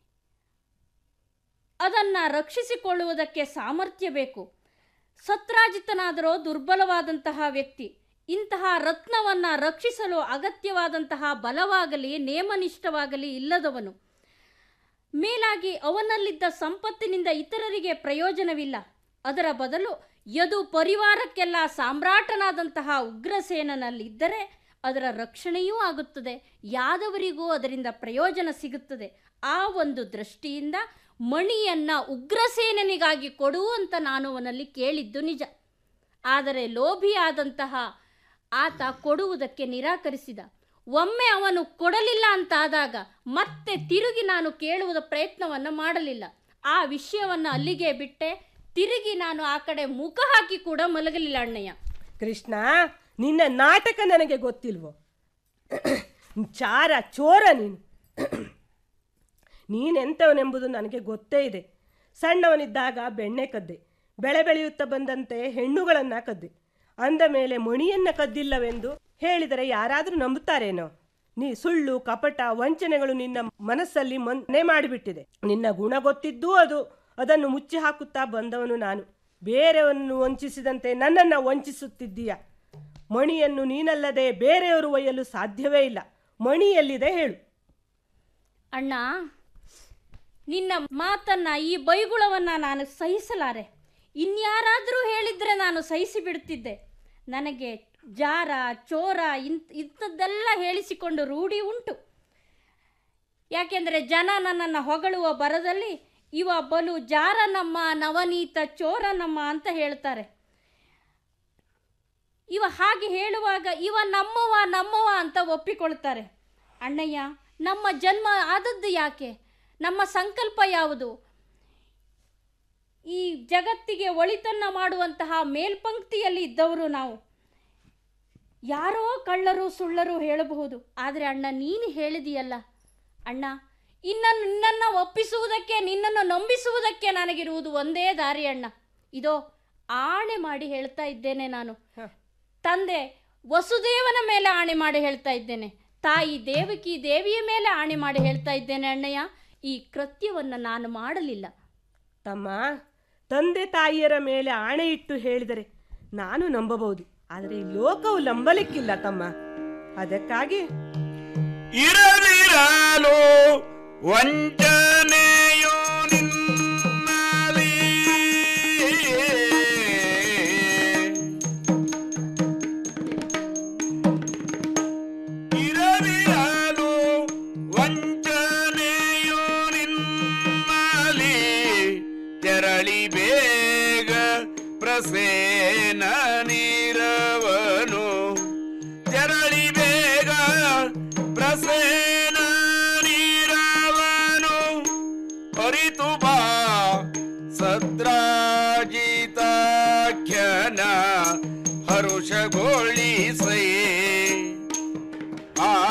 ಅದನ್ನು ರಕ್ಷಿಸಿಕೊಳ್ಳುವುದಕ್ಕೆ ಸಾಮರ್ಥ್ಯ ಬೇಕು ಸತ್ರಾಜಿತನಾದರೂ ದುರ್ಬಲವಾದಂತಹ ವ್ಯಕ್ತಿ ಇಂತಹ ರತ್ನವನ್ನು ರಕ್ಷಿಸಲು ಅಗತ್ಯವಾದಂತಹ ಬಲವಾಗಲಿ ನೇಮನಿಷ್ಠವಾಗಲಿ ಇಲ್ಲದವನು ಮೇಲಾಗಿ ಅವನಲ್ಲಿದ್ದ ಸಂಪತ್ತಿನಿಂದ ಇತರರಿಗೆ ಪ್ರಯೋಜನವಿಲ್ಲ ಅದರ ಬದಲು ಯದು ಪರಿವಾರಕ್ಕೆಲ್ಲ ಸಾಮ್ರಾಟನಾದಂತಹ ಉಗ್ರಸೇನನಲ್ಲಿದ್ದರೆ ಅದರ ರಕ್ಷಣೆಯೂ ಆಗುತ್ತದೆ ಯಾದವರಿಗೂ ಅದರಿಂದ ಪ್ರಯೋಜನ ಸಿಗುತ್ತದೆ ಆ ಒಂದು ದೃಷ್ಟಿಯಿಂದ ಮಣಿಯನ್ನ ಉಗ್ರಸೇನನಿಗಾಗಿ ಕೊಡು ಅಂತ ನಾನು ಅವನಲ್ಲಿ ಕೇಳಿದ್ದು ನಿಜ ಆದರೆ ಲೋಭಿಯಾದಂತಹ ಆತ ಕೊಡುವುದಕ್ಕೆ ನಿರಾಕರಿಸಿದ ಒಮ್ಮೆ ಅವನು ಕೊಡಲಿಲ್ಲ ಅಂತಾದಾಗ ಮತ್ತೆ ತಿರುಗಿ ನಾನು ಕೇಳುವುದ ಪ್ರಯತ್ನವನ್ನು ಮಾಡಲಿಲ್ಲ ಆ ವಿಷಯವನ್ನು ಅಲ್ಲಿಗೆ ಬಿಟ್ಟೆ ತಿರುಗಿ ನಾನು ಆ ಕಡೆ ಮುಖ ಹಾಕಿ ಕೂಡ ಮಲಗಲಿಲ್ಲ ಅಣ್ಣಯ್ಯ ಕೃಷ್ಣ ನಿನ್ನ ನಾಟಕ ನನಗೆ ಗೊತ್ತಿಲ್ವೋ ಚಾರ ಚೋರ ನೀನು ನೀನೆಂಥವನೆಂಬುದು ನನಗೆ ಗೊತ್ತೇ ಇದೆ ಸಣ್ಣವನಿದ್ದಾಗ ಬೆಣ್ಣೆ ಕದ್ದೆ ಬೆಳೆ ಬೆಳೆಯುತ್ತಾ ಬಂದಂತೆ ಹೆಣ್ಣುಗಳನ್ನು ಕದ್ದೆ ಅಂದ ಮೇಲೆ ಮಣಿಯನ್ನ ಕದ್ದಿಲ್ಲವೆಂದು ಹೇಳಿದರೆ ಯಾರಾದರೂ ನಂಬುತ್ತಾರೇನೋ ನೀ ಸುಳ್ಳು ಕಪಟ ವಂಚನೆಗಳು ನಿನ್ನ ಮನಸ್ಸಲ್ಲಿ ಮನೆ ಮಾಡಿಬಿಟ್ಟಿದೆ ನಿನ್ನ ಗುಣ ಗೊತ್ತಿದ್ದೂ ಅದು ಅದನ್ನು ಮುಚ್ಚಿ ಹಾಕುತ್ತಾ ಬಂದವನು ನಾನು ಬೇರೆಯನ್ನು ವಂಚಿಸಿದಂತೆ ನನ್ನನ್ನು ವಂಚಿಸುತ್ತಿದ್ದೀಯ ಮಣಿಯನ್ನು ನೀನಲ್ಲದೆ ಬೇರೆಯವರು ಒಯ್ಯಲು ಸಾಧ್ಯವೇ ಇಲ್ಲ ಮಣಿ ಎಲ್ಲಿದೆ ಹೇಳು ಅಣ್ಣ ನಿನ್ನ ಮಾತನ್ನ ಈ ಬೈಗುಳವನ್ನ ನಾನು ಸಹಿಸಲಾರೆ ಇನ್ಯಾರಾದರೂ ಹೇಳಿದ್ರೆ ನಾನು ಸಹಿಸಿ ಬಿಡುತ್ತಿದ್ದೆ ನನಗೆ ಜಾರ ಚೋರ ಇಂಥ ಇಂಥದ್ದೆಲ್ಲ ಹೇಳಿಸಿಕೊಂಡು ರೂಢಿ ಉಂಟು ಯಾಕೆಂದರೆ ಜನ ನನ್ನನ್ನು ಹೊಗಳುವ ಬರದಲ್ಲಿ ಇವ ಬಲು ಜಾರ ನಮ್ಮ ನವನೀತ ಚೋರ ನಮ್ಮ ಅಂತ ಹೇಳ್ತಾರೆ ಇವ ಹಾಗೆ ಹೇಳುವಾಗ ಇವ ನಮ್ಮವ ನಮ್ಮವ ಅಂತ ಒಪ್ಪಿಕೊಳ್ತಾರೆ ಅಣ್ಣಯ್ಯ ನಮ್ಮ ಜನ್ಮ ಆದದ್ದು ಯಾಕೆ ನಮ್ಮ ಸಂಕಲ್ಪ ಯಾವುದು ಈ ಜಗತ್ತಿಗೆ ಒಳಿತನ್ನ ಮಾಡುವಂತಹ ಮೇಲ್ಪಂಕ್ತಿಯಲ್ಲಿ ಇದ್ದವರು ನಾವು ಯಾರೋ ಕಳ್ಳರು ಸುಳ್ಳರು ಹೇಳಬಹುದು ಆದರೆ ಅಣ್ಣ ನೀನು ಹೇಳಿದೀಯಲ್ಲ ಅಣ್ಣ ಇನ್ನ ನಿನ್ನನ್ನು ಒಪ್ಪಿಸುವುದಕ್ಕೆ ನಿನ್ನನ್ನು ನಂಬಿಸುವುದಕ್ಕೆ ನನಗಿರುವುದು ಒಂದೇ ದಾರಿ ಅಣ್ಣ ಇದೋ ಆಣೆ ಮಾಡಿ ಹೇಳ್ತಾ ಇದ್ದೇನೆ ನಾನು ತಂದೆ ವಸುದೇವನ ಮೇಲೆ ಆಣೆ ಮಾಡಿ ಹೇಳ್ತಾ ಇದ್ದೇನೆ ತಾಯಿ ದೇವಕಿ ದೇವಿಯ ಮೇಲೆ ಆಣೆ ಮಾಡಿ ಹೇಳ್ತಾ ಇದ್ದೇನೆ ಅಣ್ಣಯ್ಯ ಈ ಕೃತ್ಯವನ್ನು ನಾನು ಮಾಡಲಿಲ್ಲ ತಮ್ಮ ತಂದೆ ತಾಯಿಯರ ಮೇಲೆ ಆಣೆ ಇಟ್ಟು ಹೇಳಿದರೆ ನಾನು ನಂಬಬಹುದು ಆದರೆ ಈ ಲೋಕವು ನಂಬಲಿಕ್ಕಿಲ್ಲ ತಮ್ಮ ಅದಕ್ಕಾಗಿ ಇರದಿರಲು ವಂಚನೆಯೋ ನಿನ್ನಲಿ ಇರದಿರಲು ವಂಚನೆಯೋ ನಿನ್ನಲಿ ತೆರಳಿ ಬೇಗ ಪ್ರಸೇನ ನೀರವನು ತೆರಳಿ ಬೇಗ ಪ್ರಸೇನ ನೀರವನು ಅರಿತು ಬಾ ಸತ್ರಾಜಿತಾಖ್ಯನ ಹರುಷಗೊಳಿಸೇ ಆ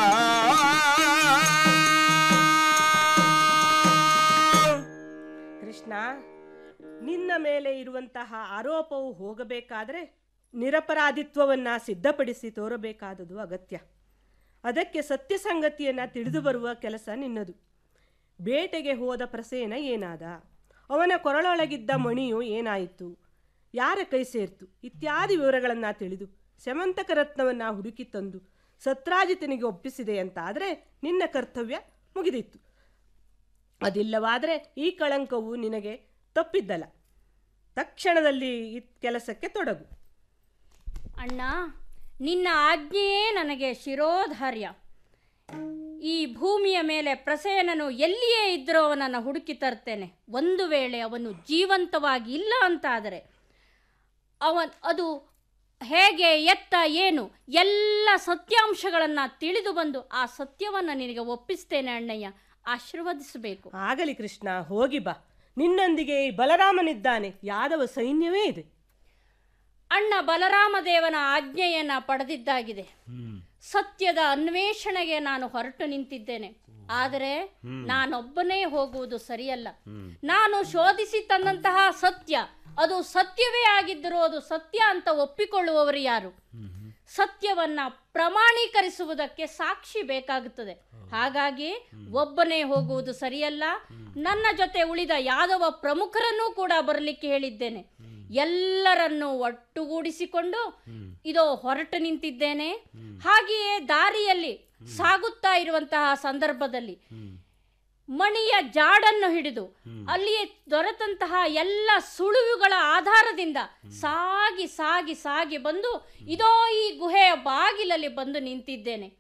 ಕೃಷ್ಣ ನಿನ್ನ ಮೇಲೆ ಇರುವಂತಹ ಆರೋಪವು ಹೋಗಬೇಕಾದರೆ ನಿರಪರಾಧಿತ್ವವನ್ನ ಸಿದ್ಧಪಡಿಸಿ ತೋರಬೇಕಾದುದು ಅಗತ್ಯ ಅದಕ್ಕೆ ಸತ್ಯ ಸಂಗತಿಯನ್ನ ತಿಳಿದು ಬರುವ ಕೆಲಸ ನಿನ್ನದು ಬೇಟೆಗೆ ಹೋದ ಪ್ರಸೇನ ಏನಾದ ಅವನ ಕೊರಳೊಳಗಿದ್ದ ಮಣಿಯು ಏನಾಯಿತು ಯಾರ ಕೈ ಸೇರ್ತು ಇತ್ಯಾದಿ ವಿವರಗಳನ್ನು ತಿಳಿದು ಸ್ಯಮಂತಕ ರತ್ನವನ್ನ ಹುಡುಕಿ ತಂದು ಸತ್ರಾಜಿತನಿಗೆ ಒಪ್ಪಿಸಿದೆ ಅಂತಾದರೆ ನಿನ್ನ ಕರ್ತವ್ಯ ಮುಗಿದಿತ್ತು ಅದಿಲ್ಲವಾದರೆ ಈ ಕಳಂಕವು ನಿನಗೆ ತಪ್ಪಿದ್ದಲ್ಲ ತಕ್ಷಣದಲ್ಲಿ ಈ ಕೆಲಸಕ್ಕೆ ತೊಡಗು ಅಣ್ಣ ನಿನ್ನ ಆಜ್ಞೆಯೇ ನನಗೆ ಶಿರೋಧಾರ್ಯ ಈ ಭೂಮಿಯ ಮೇಲೆ ಪ್ರಸೇನನು ಎಲ್ಲಿಯೇ ಇದ್ದರೂ ಅವನನ್ನು ಹುಡುಕಿ ತರ್ತೇನೆ ಒಂದು ವೇಳೆ ಅವನು ಜೀವಂತವಾಗಿ ಇಲ್ಲ ಅಂತಾದರೆ ಅವನ್ ಅದು ಹೇಗೆ ಎತ್ತ ಏನು ಎಲ್ಲ ಸತ್ಯಾಂಶಗಳನ್ನು ತಿಳಿದು ಬಂದು ಆ ಸತ್ಯವನ್ನು ನಿನಗೆ ಒಪ್ಪಿಸ್ತೇನೆ ಅಣ್ಣಯ್ಯ ಆಶೀರ್ವದಿಸಬೇಕು ಆಗಲಿ ಕೃಷ್ಣ ಹೋಗಿ ಬಾ ನಿನ್ನೊಂದಿಗೆ ಈ ಬಲರಾಮನಿದ್ದಾನೆ ಯಾದವ ಸೈನ್ಯವೇ ಇದೆ ಅಣ್ಣ ಬಲರಾಮದೇವನ ಆಜ್ಞೆಯನ್ನು ಪಡೆದಿದ್ದಾಗಿದೆ ಸತ್ಯದ ಅನ್ವೇಷಣೆಗೆ ನಾನು ಹೊರಟು ನಿಂತಿದ್ದೇನೆ ಆದರೆ ನಾನೊಬ್ಬನೇ ಹೋಗುವುದು ಸರಿಯಲ್ಲ ನಾನು ಶೋಧಿಸಿ ತಂದಂತಹ ಸತ್ಯ ಅದು ಸತ್ಯವೇ ಆಗಿದ್ದರೂ ಅದು ಸತ್ಯ ಅಂತ ಒಪ್ಪಿಕೊಳ್ಳುವವರು ಯಾರು ಸತ್ಯವನ್ನ ಪ್ರಮಾಣೀಕರಿಸುವುದಕ್ಕೆ ಸಾಕ್ಷಿ ಬೇಕಾಗುತ್ತದೆ ಹಾಗಾಗಿ ಒಬ್ಬನೇ ಹೋಗುವುದು ಸರಿಯಲ್ಲ ನನ್ನ ಜೊತೆ ಉಳಿದ ಯಾದವ ಪ್ರಮುಖರನ್ನೂ ಕೂಡ ಬರಲಿಕ್ಕೆ ಹೇಳಿದ್ದೇನೆ ಎಲ್ಲರನ್ನೂ ಒಟ್ಟುಗೂಡಿಸಿಕೊಂಡು ಇದೋ ಹೊರಟು ನಿಂತಿದ್ದೇನೆ ಹಾಗೆಯೇ ದಾರಿಯಲ್ಲಿ ಸಾಗುತ್ತಾ ಇರುವಂತಹ ಸಂದರ್ಭದಲ್ಲಿ ಮಣಿಯ ಜಾಡನ್ನು ಹಿಡಿದು ಅಲ್ಲಿಯೇ ದೊರೆತಂತಹ ಎಲ್ಲ ಸುಳುವುಗಳ ಆಧಾರದಿಂದ ಸಾಗಿ ಸಾಗಿ ಸಾಗಿ ಬಂದು ಇದೋ ಈ ಗುಹೆಯ ಬಾಗಿಲಲ್ಲಿ ಬಂದು ನಿಂತಿದ್ದೇನೆ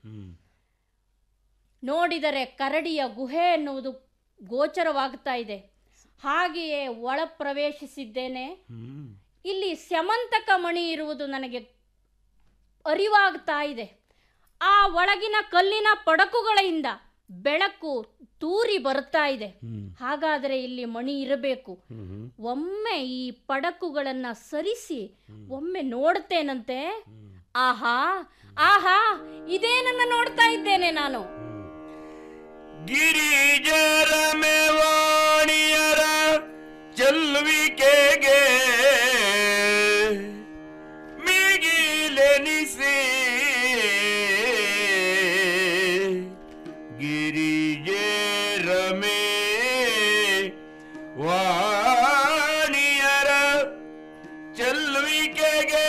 ನೋಡಿದರೆ ಕರಡಿಯ ಗುಹೆ ಎನ್ನುವುದು ಗೋಚರವಾಗ್ತಾ ಇದೆ ಹಾಗೆಯೇ ಒಳ ಪ್ರವೇಶಿಸಿದ್ದೇನೆ ಇಲ್ಲಿ ಸ್ಯಮಂತಕ ಮಣಿ ಇರುವುದು ನನಗೆ ಅರಿವಾಗ್ತಾ ಇದೆ ಆ ಒಳಗಿನ ಕಲ್ಲಿನ ಪಡಕುಗಳಿಂದ ಬೆಳಕು ತೂರಿ ಬರ್ತಾ ಇದೆ ಹಾಗಾದರೆ ಇಲ್ಲಿ ಮಣಿ ಇರಬೇಕು ಒಮ್ಮೆ ಈ ಪಡಕುಗಳನ್ನ ಸರಿಸಿ ಒಮ್ಮೆ ನೋಡ್ತೇನಂತೆ ಆಹಾ ಆಹಾ ಇದೇನನ್ನ ನೋಡ್ತಾ ಇದ್ದೇನೆ ನಾನು ಗಿರಿಜರ ಮೇವಾಣಿಯರ ಚೆಲ್ವಿಕೆಗೆ ಮಿಗಿಲೆನಿಸಿ ಗಿರಿಜರ ಮೇ ವಾಣಿಯರ ಚೆಲ್ವಿಕೆಗೆ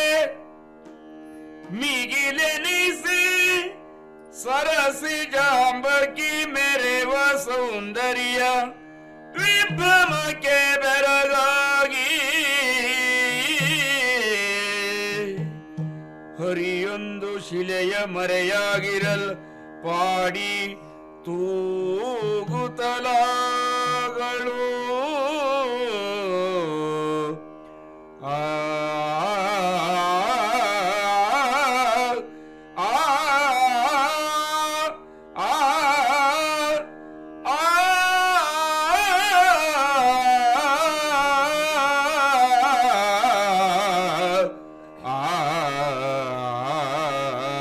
ಮಿಗಿಲೆನಿಸಿ ಸರಸಿ ಜಾಂಬಕಿ ಮೆರೆವ ಸೌಂದರ್ಯ ವಿಭ್ರಮಕ್ಕೆ ಬೆರಗಾಗಿ ಹರಿಯೊಂದು ಶಿಲೆಯ ಮರೆಯಾಗಿರಲ್ ಪಾಡಿ ತೂಗುತ್ತಲಾಗಳು ಆ ಆ ಆ ಆ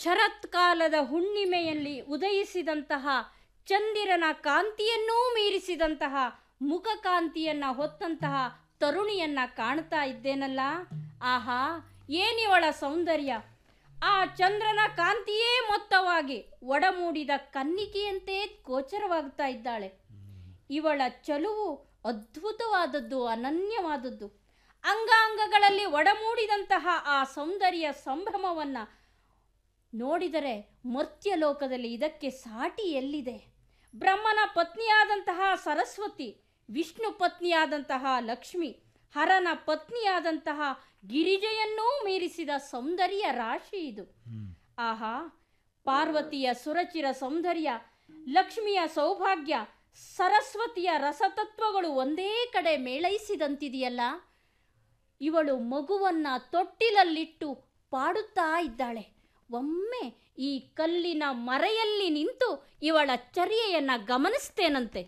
ಶರತ್ಕಾಲದ ಹುಣ್ಣಿಮೆಯಲ್ಲಿ ಉದಯಿಸಿದಂತಹ ಚಂದಿರನ ಕಾಂತಿಯನ್ನೂ ಮೀರಿಸಿದಂತಹ ಮುಖಕಾಂತಿಯನ್ನ ಹೊತ್ತಂತಹ ತರುಣಿಯನ್ನ ಕಾಣ್ತಾ ಇದ್ದೇನಲ್ಲ ಆಹಾ ಏನಿವಳ ಸೌಂದರ್ಯ ಆ ಚಂದ್ರನ ಕಾಂತಿಯೇ ಮೊತ್ತವಾಗಿ ಒಡಮೂಡಿದ ಕನ್ನಿಕೆಯಂತೆ ಗೋಚರವಾಗ್ತಾ ಇದ್ದಾಳೆ ಇವಳ ಚಲುವು ಅದ್ಭುತವಾದದ್ದು ಅನನ್ಯವಾದದ್ದು ಅಂಗಾಂಗಗಳಲ್ಲಿ ಒಡಮೂಡಿದಂತಹ ಆ ಸೌಂದರ್ಯ ಸಂಭ್ರಮವನ್ನು ನೋಡಿದರೆ ಮರ್ತ್ಯ ಲೋಕದಲ್ಲಿ ಇದಕ್ಕೆ ಸಾಟಿ ಎಲ್ಲಿದೆ ಬ್ರಹ್ಮನ ಪತ್ನಿಯಾದಂತಹ ಸರಸ್ವತಿ ವಿಷ್ಣು ಪತ್ನಿಯಾದಂತಹ ಲಕ್ಷ್ಮಿ ಹರನ ಪತ್ನಿಯಾದಂತಹ ಗಿರಿಜೆಯನ್ನೂ ಮೀರಿಸಿದ ಸೌಂದರ್ಯ ರಾಶಿ ಇದು ಆಹಾ ಪಾರ್ವತಿಯ ಸುರಚಿರ ಸೌಂದರ್ಯ ಲಕ್ಷ್ಮಿಯ ಸೌಭಾಗ್ಯ ಸರಸ್ವತಿಯ ರಸತತ್ವಗಳು ಒಂದೇ ಕಡೆ ಮೇಳೈಸಿದಂತಿದೆಯಲ್ಲ ಇವಳು ಮಗುವನ್ನ ತೊಟ್ಟಿಲಲ್ಲಿಟ್ಟು ಪಾಡುತ್ತಾ ಇದ್ದಾಳೆ ಒಮ್ಮೆ ಈ ಕಲ್ಲಿನ ಮರೆಯಲ್ಲಿ ನಿಂತು ಇವಳ ಚರ್ಯೆಯನ್ನ ಗಮನಿಸ್ತೇನಂತೆ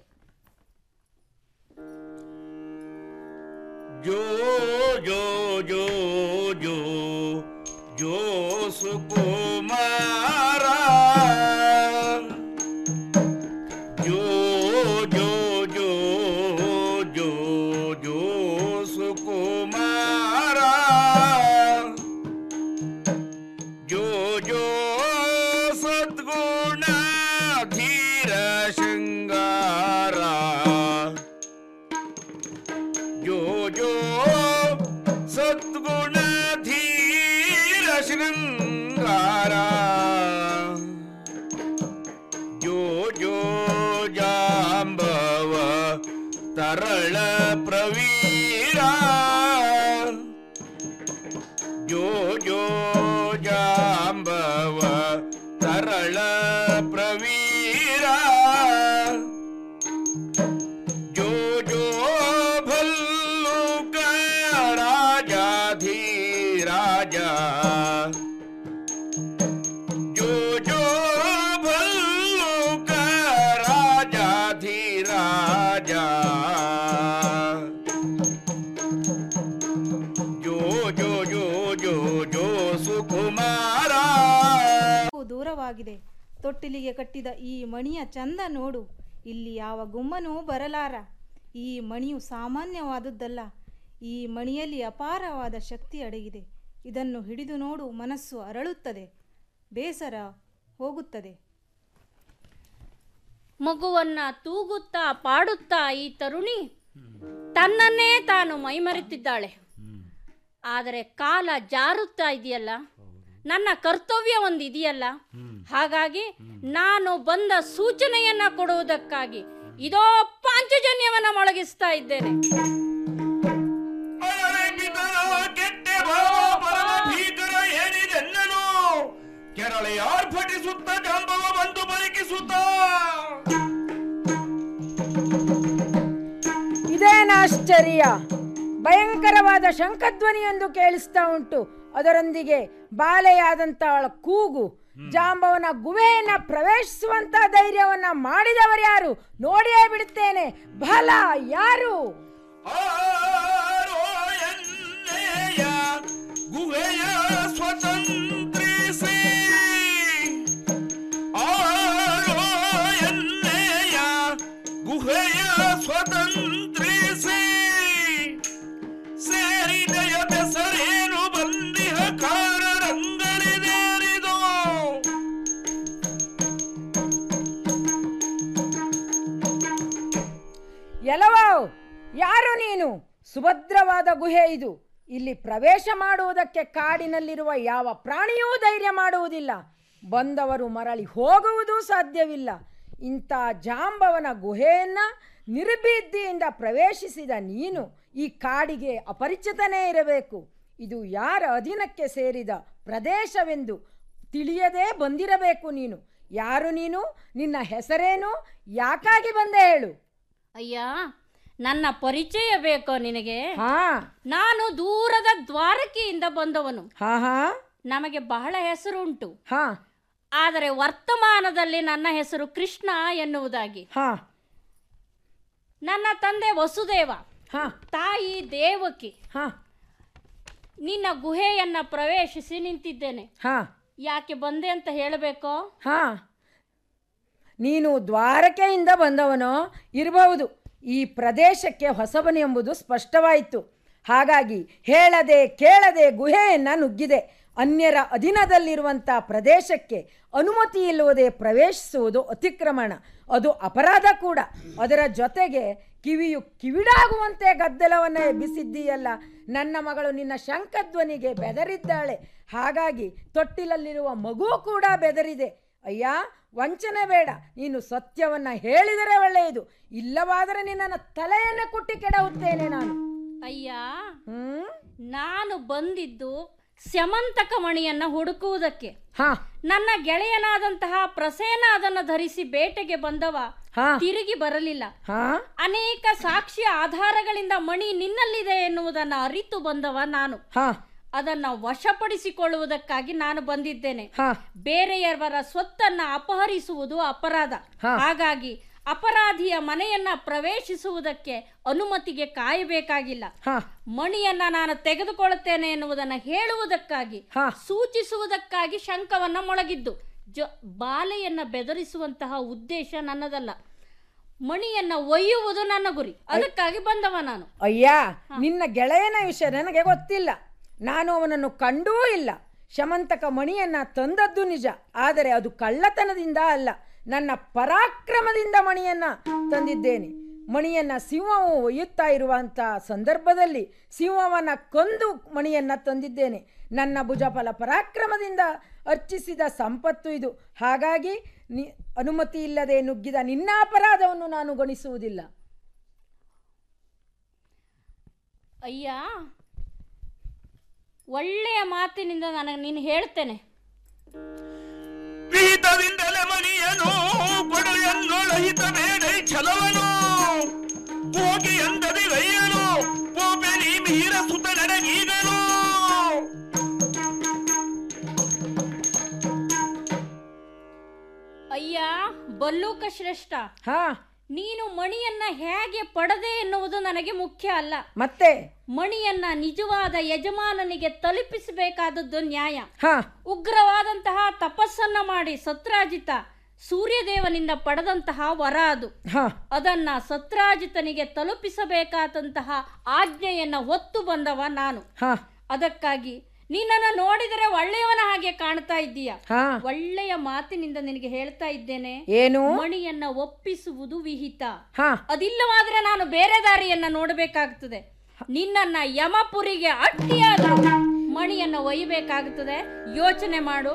जो जो जो जो जो सुकुमारा जो जो जो जो जो सुकुमारा जो जो सद्गुण धीर शृंगारा जो जो सद्गुण धीर शृंगारा जो जो जाम्बव तरल प्रवीरा जो जो जाम्बव तरल प्रवीरा जो जो भल्लुक राजा धीराजा जो जो भल्लुक राजा धीराजा जो जो जो जो जो सुकुमारा ದೂರವಾಗಿದೆ ತೊಟ್ಟಿಲಿಗೆ ಕಟ್ಟಿದ ಈ ಮಣಿಯ ಚಂದ ನೋಡು ಇಲ್ಲಿ ಯಾವ ಗುಮ್ಮನೂ ಬರಲಾರ ಈ ಮಣಿಯು ಸಾಮಾನ್ಯವಾದುದ್ದಲ್ಲ ಈ ಮಣಿಯಲ್ಲಿ ಅಪಾರವಾದ ಶಕ್ತಿ ಅಡಗಿದೆ ಇದನ್ನು ಹಿಡಿದು ನೋಡು ಮನಸ್ಸು ಅರಳುತ್ತದೆ ಬೇಸರ ಹೋಗುತ್ತದೆ ಮಗುವನ್ನ ತೂಗುತ್ತಾ ಪಾಡುತ್ತಾ ಈ ತರುಣಿ ತನ್ನನ್ನೇ ತಾನು ಮೈಮರೆತಿದ್ದಾಳೆ ಆದರೆ ಕಾಲ ಜಾರುತ್ತಾ ಇದೆಯಲ್ಲ ನನ್ನ ಕರ್ತವ್ಯ ಒಂದು ಇದೆಯಲ್ಲ ಹಾಗಾಗಿ ನಾನು ಬಂದ ಸೂಚನೆಯನ್ನ ಕೊಡುವುದಕ್ಕಾಗಿ ಇದೋ ಪಾಂಚಜನ್ಯವನ್ನ ಮೊಳಗಿಸ್ತಾ ಇದ್ದೇನೆ ಕೆಟ್ಟ ಭಾವ ಪರಮ ಭೀಕರ ಏನಿದೆನ್ನನು ಕೆರಳೆ ಆರ್ಭಟಿಸುತ್ತ ಜಾಂಬವ ಬಂದು ಬದುಕಿಸುತ್ತ ಇದೇನ ಆಶ್ಚರ್ಯ ಭಯಂಕರವಾದ ಶಂಖಧ್ವನಿಯೊಂದು ಕೇಳಿಸ್ತಾ ಉಂಟು ಅದರೊಂದಿಗೆ ಬಾಲೆಯಾದಂತವಳ ಕೂಗು ಜಾಂಬವನ ಗುಹೆಯನ್ನ ಪ್ರವೇಶಿಸುವಂತ ಧೈರ್ಯವನ್ನ ಮಾಡಿದವರು ಯಾರು ನೋಡಿಯೇ ಬಿಡುತ್ತೇನೆ ಬಲ ಯಾರು ಗುಹೆಯ ಸ್ವತಂತ್ರಿಸಿ ಆರೋ ಎನ್ನೆಯ ಗುಹೆಯ ಸ್ವತಂತ್ರಿಸಿ ಸೇರಿದೆಯ ಬೆಸರೇನು ಬಂದಿಹ ಕಾರಣರಂಗರಿದೇರಿದು ಎಲವೋ ಯಾರು ನೀನು ಸುಭದ್ರವಾದ ಗುಹೆ ಇದು ಇಲ್ಲಿ ಪ್ರವೇಶ ಮಾಡುವುದಕ್ಕೆ ಕಾಡಿನಲ್ಲಿರುವ ಯಾವ ಪ್ರಾಣಿಯೂ ಧೈರ್ಯ ಮಾಡುವುದಿಲ್ಲ ಬಂದವರು ಮರಳಿ ಹೋಗುವುದೂ ಸಾಧ್ಯವಿಲ್ಲ ಇಂಥ ಜಾಂಬವನ ಗುಹೆಯನ್ನ ನಿರ್ಭೀತಿಯಿಂದ ಪ್ರವೇಶಿಸಿದ ನೀನು ಈ ಕಾಡಿಗೆ ಅಪರಿಚಿತನೇ ಇರಬೇಕು ಇದು ಯಾರ ಅಧೀನಕ್ಕೆ ಸೇರಿದ ಪ್ರದೇಶವೆಂದು ತಿಳಿಯದೇ ಬಂದಿರಬೇಕು ನೀನು ಯಾರು ನೀನು ನಿನ್ನ ಹೆಸರೇನು ಯಾಕಾಗಿ ಬಂದೆ ಹೇಳು ಅಯ್ಯ ನನ್ನ ಪರಿಚಯ ಬೇಕೋ ನಿನಗೆ ಹಾ ನಾನು ದೂರದ ದ್ವಾರಕೆಯಿಂದ ಬಂದವನು ಹಾ ಹಾ ನಮಗೆ ಬಹಳ ಹೆಸರುಂಟು ಹಾ ಆದರೆ ವರ್ತಮಾನದಲ್ಲಿ ನನ್ನ ಹೆಸರು ಕೃಷ್ಣ ಎನ್ನುವುದಾಗಿ ಹಾ ನನ್ನ ತಂದೆ ವಸುದೇವ ಹಾ ತಾಯಿ ದೇವಕಿ ಹಾ ನಿನ್ನ ಗುಹೆಯನ್ನ ಪ್ರವೇಶಿಸಿ ನಿಂತಿದ್ದೇನೆ ಹಾ ಯಾಕೆ ಬಂದೆ ಅಂತ ಹೇಳಬೇಕೋ ಹಾ ನೀನು ದ್ವಾರಕೆಯಿಂದ ಬಂದವನೋ ಇರಬಹುದು ಈ ಪ್ರದೇಶಕ್ಕೆ ಹೊಸಬನು ಎಂಬುದು ಸ್ಪಷ್ಟವಾಯಿತು ಹಾಗಾಗಿ ಹೇಳದೆ ಕೇಳದೆ ಗುಹೆಯನ್ನು ನುಗ್ಗಿದೆ ಅನ್ಯರ ಅಧೀನದಲ್ಲಿರುವಂಥ ಪ್ರದೇಶಕ್ಕೆ ಅನುಮತಿ ಇಲ್ಲದೆ ಪ್ರವೇಶಿಸುವುದು ಅತಿಕ್ರಮಣ ಅದು ಅಪರಾಧ ಕೂಡ ಅದರ ಜೊತೆಗೆ ಕಿವಿಯು ಕಿವಿಡಾಗುವಂತೆ ಗದ್ದಲವನ್ನು ಎಬ್ಬಿಸಿದ್ದೀಯಲ್ಲ ನನ್ನ ಮಗಳು ನಿನ್ನ ಶಂಖಧ್ವನಿಗೆ ಬೆದರಿದ್ದಾಳೆ ಹಾಗಾಗಿ ತೊಟ್ಟಿಲಲ್ಲಿರುವ ಮಗು ಕೂಡ ಬೆದರಿದೆ ಅಯ್ಯ ವಂಚನೆ ಬೇಡ ನೀನು ಸತ್ಯವನ್ನ ಹೇಳಿದರೆ ಒಳ್ಳೆಯದು ಇಲ್ಲವಾದರೆ ನಿನ್ನ ತಲೆಯನ್ನು ಕುಟ್ಟಿ ಕೆಡಹುತ್ತೇನೆ ನಾನು ಅಯ್ಯ ನಾನು ಬಂದಿದ್ದು ಸ್ಯಮಂತಕ ಮಣಿಯನ್ನ ಹುಡುಕುವುದಕ್ಕೆ ನನ್ನ ಗೆಳೆಯನಾದಂತಹ ಪ್ರಸೇನ ಅದನ್ನು ಧರಿಸಿ ಬೇಟೆಗೆ ಬಂದವ ತಿರುಗಿ ಬರಲಿಲ್ಲ ಅನೇಕ ಸಾಕ್ಷಿ ಆಧಾರಗಳಿಂದ ಮಣಿ ನಿನ್ನಲ್ಲಿದೆ ಎನ್ನುವುದನ್ನ ಅರಿತು ಬಂದವ ನಾನು ಅದನ್ನ ವಶಪಡಿಸಿಕೊಳ್ಳುವುದಕ್ಕಾಗಿ ನಾನು ಬಂದಿದ್ದೇನೆ ಬೇರೆಯವರ ಸ್ವತ್ತನ್ನ ಅಪಹರಿಸುವುದು ಅಪರಾಧ ಹಾಗಾಗಿ ಅಪರಾಧಿಯ ಮನೆಯನ್ನ ಪ್ರವೇಶಿಸುವುದಕ್ಕೆ ಅನುಮತಿಗೆ ಕಾಯಬೇಕಾಗಿಲ್ಲ ಮಣಿಯನ್ನ ನಾನು ತೆಗೆದುಕೊಳ್ಳುತ್ತೇನೆ ಎನ್ನುವುದನ್ನ ಹೇಳುವುದಕ್ಕಾಗಿ ಸೂಚಿಸುವುದಕ್ಕಾಗಿ ಶಂಕವನ್ನ ಮೊಳಗಿದ್ದು ಜ ಬಾಲೆಯನ್ನ ಬೆದರಿಸುವಂತಹ ಉದ್ದೇಶ ನನ್ನದಲ್ಲ ಮಣಿಯನ್ನ ಒಯ್ಯುವುದು ನನ್ನ ಗುರಿ ಅದಕ್ಕಾಗಿ ಬಂದವ ನಾನು ಅಯ್ಯ ನಿನ್ನ ಗೆಳೆಯನ ವಿಷಯ ನನಗೆ ಗೊತ್ತಿಲ್ಲ ನಾನು ಅವನನ್ನು ಕಂಡೂ ಇಲ್ಲ ಶಮಂತಕ ಮಣಿಯನ್ನ ತಂದದ್ದು ನಿಜ ಆದರೆ ಅದು ಕಳ್ಳತನದಿಂದ ಅಲ್ಲ ನನ್ನ ಪರಾಕ್ರಮದಿಂದ ಮಣಿಯನ್ನ ತಂದಿದ್ದೇನೆ ಮಣಿಯನ್ನ ಸಿಂಹವು ಒಯ್ಯುತ್ತಾ ಇರುವಂಥ ಸಂದರ್ಭದಲ್ಲಿ ಸಿಂಹವನ್ನ ಕೊಂದು ಮಣಿಯನ್ನ ತಂದಿದ್ದೇನೆ ನನ್ನ ಭುಜಫಲ ಪರಾಕ್ರಮದಿಂದ ಅರ್ಚಿಸಿದ ಸಂಪತ್ತು ಇದು ಹಾಗಾಗಿ ನಿ ಅನುಮತಿ ಇಲ್ಲದೆ ನುಗ್ಗಿದ ನಿನ್ನ ಅಪರಾಧವನ್ನು ನಾನು ಗಣಿಸುವುದಿಲ್ಲ ಅಯ್ಯ ಒಳ್ಳೆಯ ಮಾತಿನಿಂದ ನನಗೆ ನೀನು ಹೇಳ್ತೇನೆ ವಿಹಿತದಿಂದಲೇ ಮಣಿಯನು ಕೊಡು ಎನ್ನೊಳಹಿತ ಬೇಡ ಛಲವನು ಹೋಗಿ ಎಂದದಿ ವೈಯನು ಪೋಪೆ ನೀ ಮೀರ ಸುತ ನಡಗೀಗನು ಅಯ್ಯ ಬಲ್ಲೂಕ ಶ್ರೇಷ್ಠ ಹಾ ನೀನು ಮಣಿಯನ್ನ ಹೇಗೆ ಪಡೆದೆ ಎನ್ನುವುದು ನನಗೆ ಮುಖ್ಯ ಅಲ್ಲ ಮತ್ತೆ ಮಣಿಯನ್ನ ನಿಜವಾದ ಯಜಮಾನನಿಗೆ ತಲುಪಿಸಬೇಕಾದದ್ದು ನ್ಯಾಯ ಹಾ ಉಗ್ರವಾದಂತಹ ತಪಸ್ಸನ್ನ ಮಾಡಿ ಸತ್ರಾಜಿತ ಸೂರ್ಯದೇವನಿಂದ ಪಡೆದಂತಹ ವರ ಅದು ಅದನ್ನ ಸತ್ರಾಜಿತನಿಗೆ ತಲುಪಿಸಬೇಕಾದಂತಹ ಆಜ್ಞೆಯನ್ನ ಹೊತ್ತು ಬಂದವ ನಾನು ಅದಕ್ಕಾಗಿ ನಿನ್ನನ್ನು ನೋಡಿದರೆ ಒಳ್ಳೆಯವನ ಹಾಗೆ ಕಾಣ್ತಾ ಇದ್ದೀಯ ಹಾ. ಒಳ್ಳೆಯ ಮಾತಿನಿಂದ ನಿನಗೆ ಹೇಳ್ತಾ ಇದ್ದೇನೆ ಏನು? ಮಣಿಯನ್ನ ಒಪ್ಪಿಸುವುದು ವಿಹಿತ ಹಾ. ಅದಿಲ್ಲವಾದ್ರೆ ನಾನು ಬೇರೆ ದಾರಿಯನ್ನ ನೋಡಬೇಕಾಗ್ತದೆ ನಿನ್ನನ್ನ ಯಮಪುರಿಗೆ ಅಟ್ಟಿಯಾದರೂ ಮಣಿಯನ್ನ ಒಯ್ಯಬೇಕಾಗುತ್ತದೆ ಯೋಚನೆ ಮಾಡು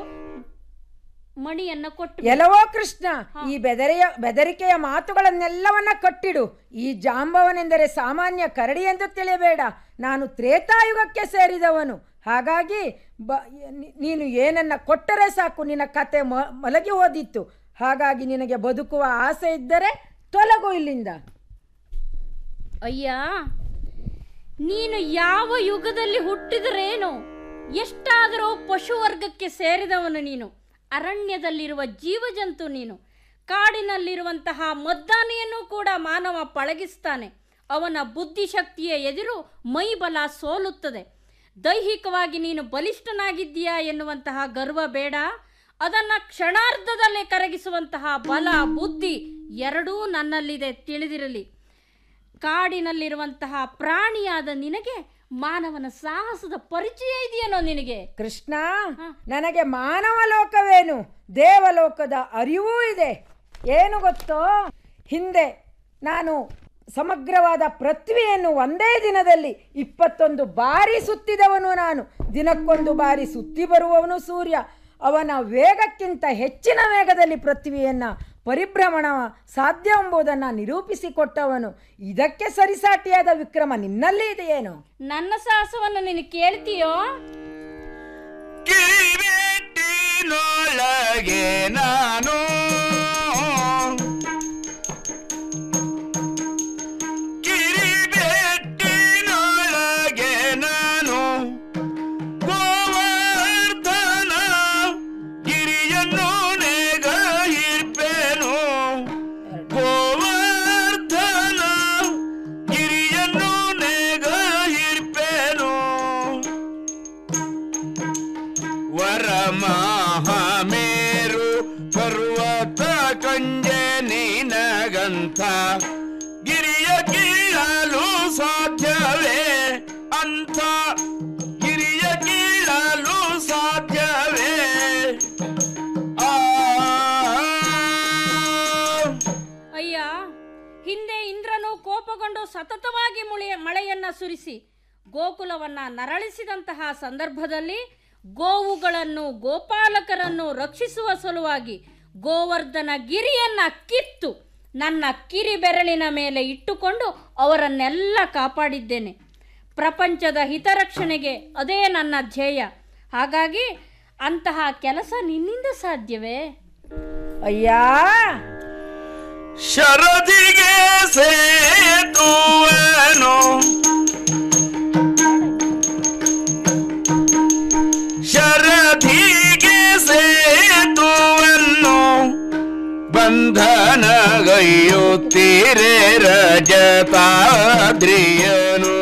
ಮಣಿಯನ್ನ ಕೊಟ್ಟು ಎಲ್ಲವೋ ಕೃಷ್ಣ ಈ ಬೆದರಿಯ ಬೆದರಿಕೆಯ ಮಾತುಗಳನ್ನೆಲ್ಲವನ್ನ ಕಟ್ಟಿಡು ಈ ಜಾಂಬವನೆಂದರೆ ಸಾಮಾನ್ಯ ಕರಡಿ ಎಂದು ತಿಳಿಯಬೇಡ ನಾನು ತ್ರೇತಾಯುಗಕ್ಕೆ ಸೇರಿದವನು ಹಾಗಾಗಿ ಬ ನಿ- ನೀನು ಏನನ್ನ ಕೊಟ್ಟರೆ ಸಾಕು ನಿನ್ನ ಕತೆ ಮ ಮಲಗಿ ಹೋದಿತ್ತು ಹಾಗಾಗಿ ನಿನಗೆ ಬದುಕುವ ಆಸೆ ಇದ್ದರೆ ತೊಲಗು ಇಲ್ಲಿಂದ ಅಯ್ಯ ನೀನು ಯಾವ ಯುಗದಲ್ಲಿ ಹುಟ್ಟಿದರೇನು ಎಷ್ಟಾದರೂ ಪಶುವರ್ಗಕ್ಕೆ ಸೇರಿದವನು ನೀನು ಅರಣ್ಯದಲ್ಲಿರುವ ಜೀವಜಂತು ನೀನು ಕಾಡಿನಲ್ಲಿರುವಂತಹ ಮದ್ದಾನೆಯನ್ನು ಕೂಡ ಮಾನವ ಪಳಗಿಸ್ತಾನೆ ಅವನ ಬುದ್ಧಿಶಕ್ತಿಯ ಎದುರು ಮೈಬಲ ಸೋಲುತ್ತದೆ ದೈಹಿಕವಾಗಿ ನೀನು ಬಲಿಷ್ಠನಾಗಿದ್ದೀಯಾ ಎನ್ನುವಂತಹ ಗರ್ವ ಬೇಡ ಅದನ್ನು ಕ್ಷಣಾರ್ಧದಲ್ಲೇ ಕರಗಿಸುವಂತಹ ಬಲ ಬುದ್ಧಿ ಎರಡೂ ನನ್ನಲ್ಲಿದೆ ತಿಳಿದಿರಲಿ ಕಾಡಿನಲ್ಲಿರುವಂತಹ ಪ್ರಾಣಿಯಾದ ನಿನಗೆ ಮಾನವನ ಸಾಹಸದ ಪರಿಚಯ ಇದೆಯೇನೋ ನಿನಗೆ ಕೃಷ್ಣ ನನಗೆ ಮಾನವ ಲೋಕವೇನು ದೇವಲೋಕದ ಅರಿವೂ ಇದೆ ಏನು ಗೊತ್ತೋ ಹಿಂದೆ ನಾನು ಸಮಗ್ರವಾದ ಪೃಥ್ವಿಯನ್ನು ಒಂದೇ ದಿನದಲ್ಲಿ ಇಪ್ಪತ್ತೊಂದು ಬಾರಿ ಸುತ್ತಿದವನು ನಾನು ದಿನಕ್ಕೊಂದು ಬಾರಿ ಸುತ್ತಿ ಬರುವವನು ಸೂರ್ಯ ಅವನ ವೇಗಕ್ಕಿಂತ ಹೆಚ್ಚಿನ ವೇಗದಲ್ಲಿ ಪೃಥ್ವಿಯನ್ನು ಪರಿಭ್ರಮಣ ಸಾಧ್ಯ ಎಂಬುದನ್ನು ನಿರೂಪಿಸಿಕೊಟ್ಟವನು ಇದಕ್ಕೆ ಸರಿಸಾಟಿಯಾದ ವಿಕ್ರಮ ನಿನ್ನಲ್ಲಿ ಇದೆಯೇನು ನನ್ನ ಸಾಹಸವನ್ನು ನೀನು ಕೇಳ್ತೀಯೋ ನೊಳಗೆ ನಾನು ಕಿರಿಬೆಟ್ಟಿನೊಳಗೆ ನಾನು ಗೋವರ್ಧನ ಗಿರಿಯನ್ನು ನೆಗಹಿರ್ಪೇನು ಗೋವರ್ಧನ ಗಿರಿಯನ್ನು ನೆಗಹಿರ್ಪೇನು ವರಮಹಾದೇವನ ಅಂಥ ಗಿರಿಯ ಕೀಳಲು ಸಾಧ್ಯವೇ ಅಂಥ ಗಿರಿಯ ಕೀಳಲು ಸಾಧ್ಯವೇ ಆ ಅಯ್ಯ ಹಿಂದೆ ಇಂದ್ರನು ಕೋಪಗೊಂಡು ಸತತವಾಗಿ ಮುಳಿಯ ಮಳೆಯನ್ನ ಸುರಿಸಿ ಗೋಕುಲವನ್ನ ನರಳಿಸಿದಂತಹ ಸಂದರ್ಭದಲ್ಲಿ ಗೋವುಗಳನ್ನು ಗೋಪಾಲಕರನ್ನು ರಕ್ಷಿಸುವ ಸಲುವಾಗಿ ಗೋವರ್ಧನ ಗಿರಿಯನ್ನ ಕಿತ್ತು ನನ್ನ ಕಿರಿ ಬೆರಳಿನ ಮೇಲೆ ಇಟ್ಟುಕೊಂಡು ಅವರನ್ನೆಲ್ಲ ಕಾಪಾಡಿದ್ದೇನೆ ಪ್ರಪಂಚದ ಹಿತರಕ್ಷಣೆಗೆ ಅದೇ ನನ್ನ ಧ್ಯೇಯ ಹಾಗಾಗಿ ಅಂತಹ ಕೆಲಸ ನಿನ್ನಿಂದ ಸಾಧ್ಯವೇ ಅಯ್ಯ ಶರದಿಗೆ ಸೇತುವನು ಶರದಿಗೆ ಸೇತುವನ್ನು ಬಂಧನಗೈಯುತ್ತೀರೆ ರಜತಾದ್ರಿಯನು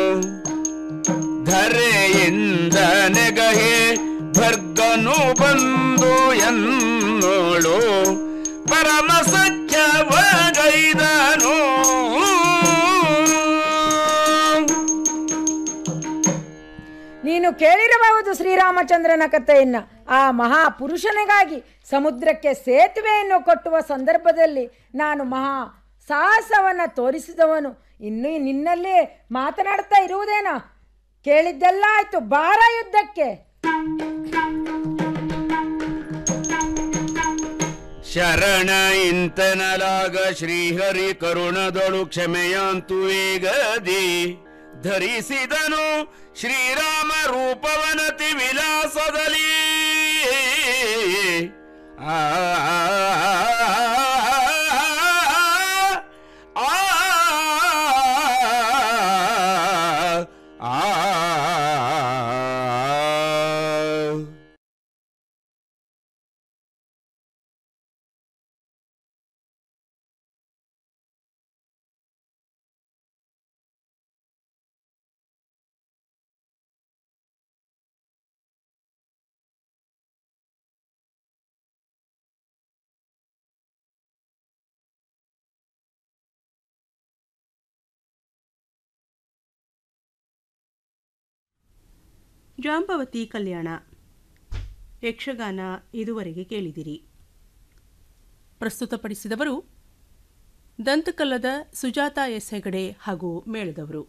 ಧರೆಯಿಂದ ನೆಗಹೆ ಭರ್ಗನು ಬಂದು ಎನ್ನೋಳು ಪರಮ ಸಖ್ಯವಗೈದನು ನೀನು ಕೇಳಿರಬಹುದು ಶ್ರೀರಾಮಚಂದ್ರನ ಕಥೆಯನ್ನ ಆ ಮಹಾಪುರುಷನಿಗಾಗಿ ಸಮುದ್ರಕ್ಕೆ ಸೇತುವೆಯನ್ನು ಕೊಟ್ಟುವ ಸಂದರ್ಭದಲ್ಲಿ ನಾನು ಮಹಾ ಸಾಹಸವನ್ನು ತೋರಿಸಿದವನು ಇನ್ನು ನಿನ್ನಲ್ಲೇ ಮಾತನಾಡ್ತಾ ಇರುವುದೇನೋ ಕೇಳಿದ್ದೆಲ್ಲ ಆಯ್ತು ಬಾರ ಯುದ್ಧಕ್ಕೆ ಶರಣ ಇಂತನಲಾಗ ಶ್ರೀಹರಿ ಕರುಣದೊಳು ಕ್ಷಮೆಯಂತು ವೇಗದಿ ಧರಿಸಿದನು ಶ್ರೀರಾಮ ರೂಪವನತಿ ವಿಲಾಸದಲ್ಲಿ ಆ ಜಾಂಬವತಿ ಕಲ್ಯಾಣ ಯಕ್ಷಗಾನ ಇದುವರೆಗೆ ಕೇಳಿದಿರಿ ಪ್ರಸ್ತುತಪಡಿಸಿದವರು ದಂತಕಲ್ಲದ ಸುಜಾತ ಎಸ್ ಹೆಗಡೆ ಹಾಗೂ ಮೇಳದವರು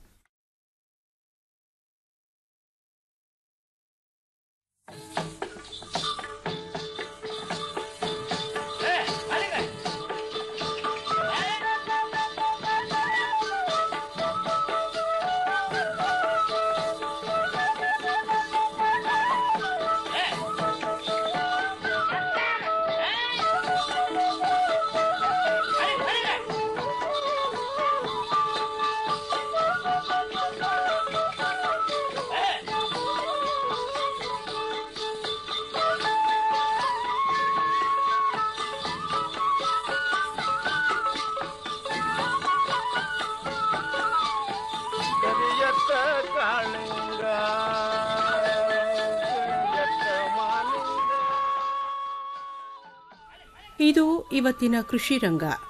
ಕರಿಯತ್ತ ಕಾಳಿಂಗ ಕರಿಯತ್ತ ಮಾಲಿಂಗ ಇದು ಇವತ್ತಿನ ಕೃಷಿ ರಂಗ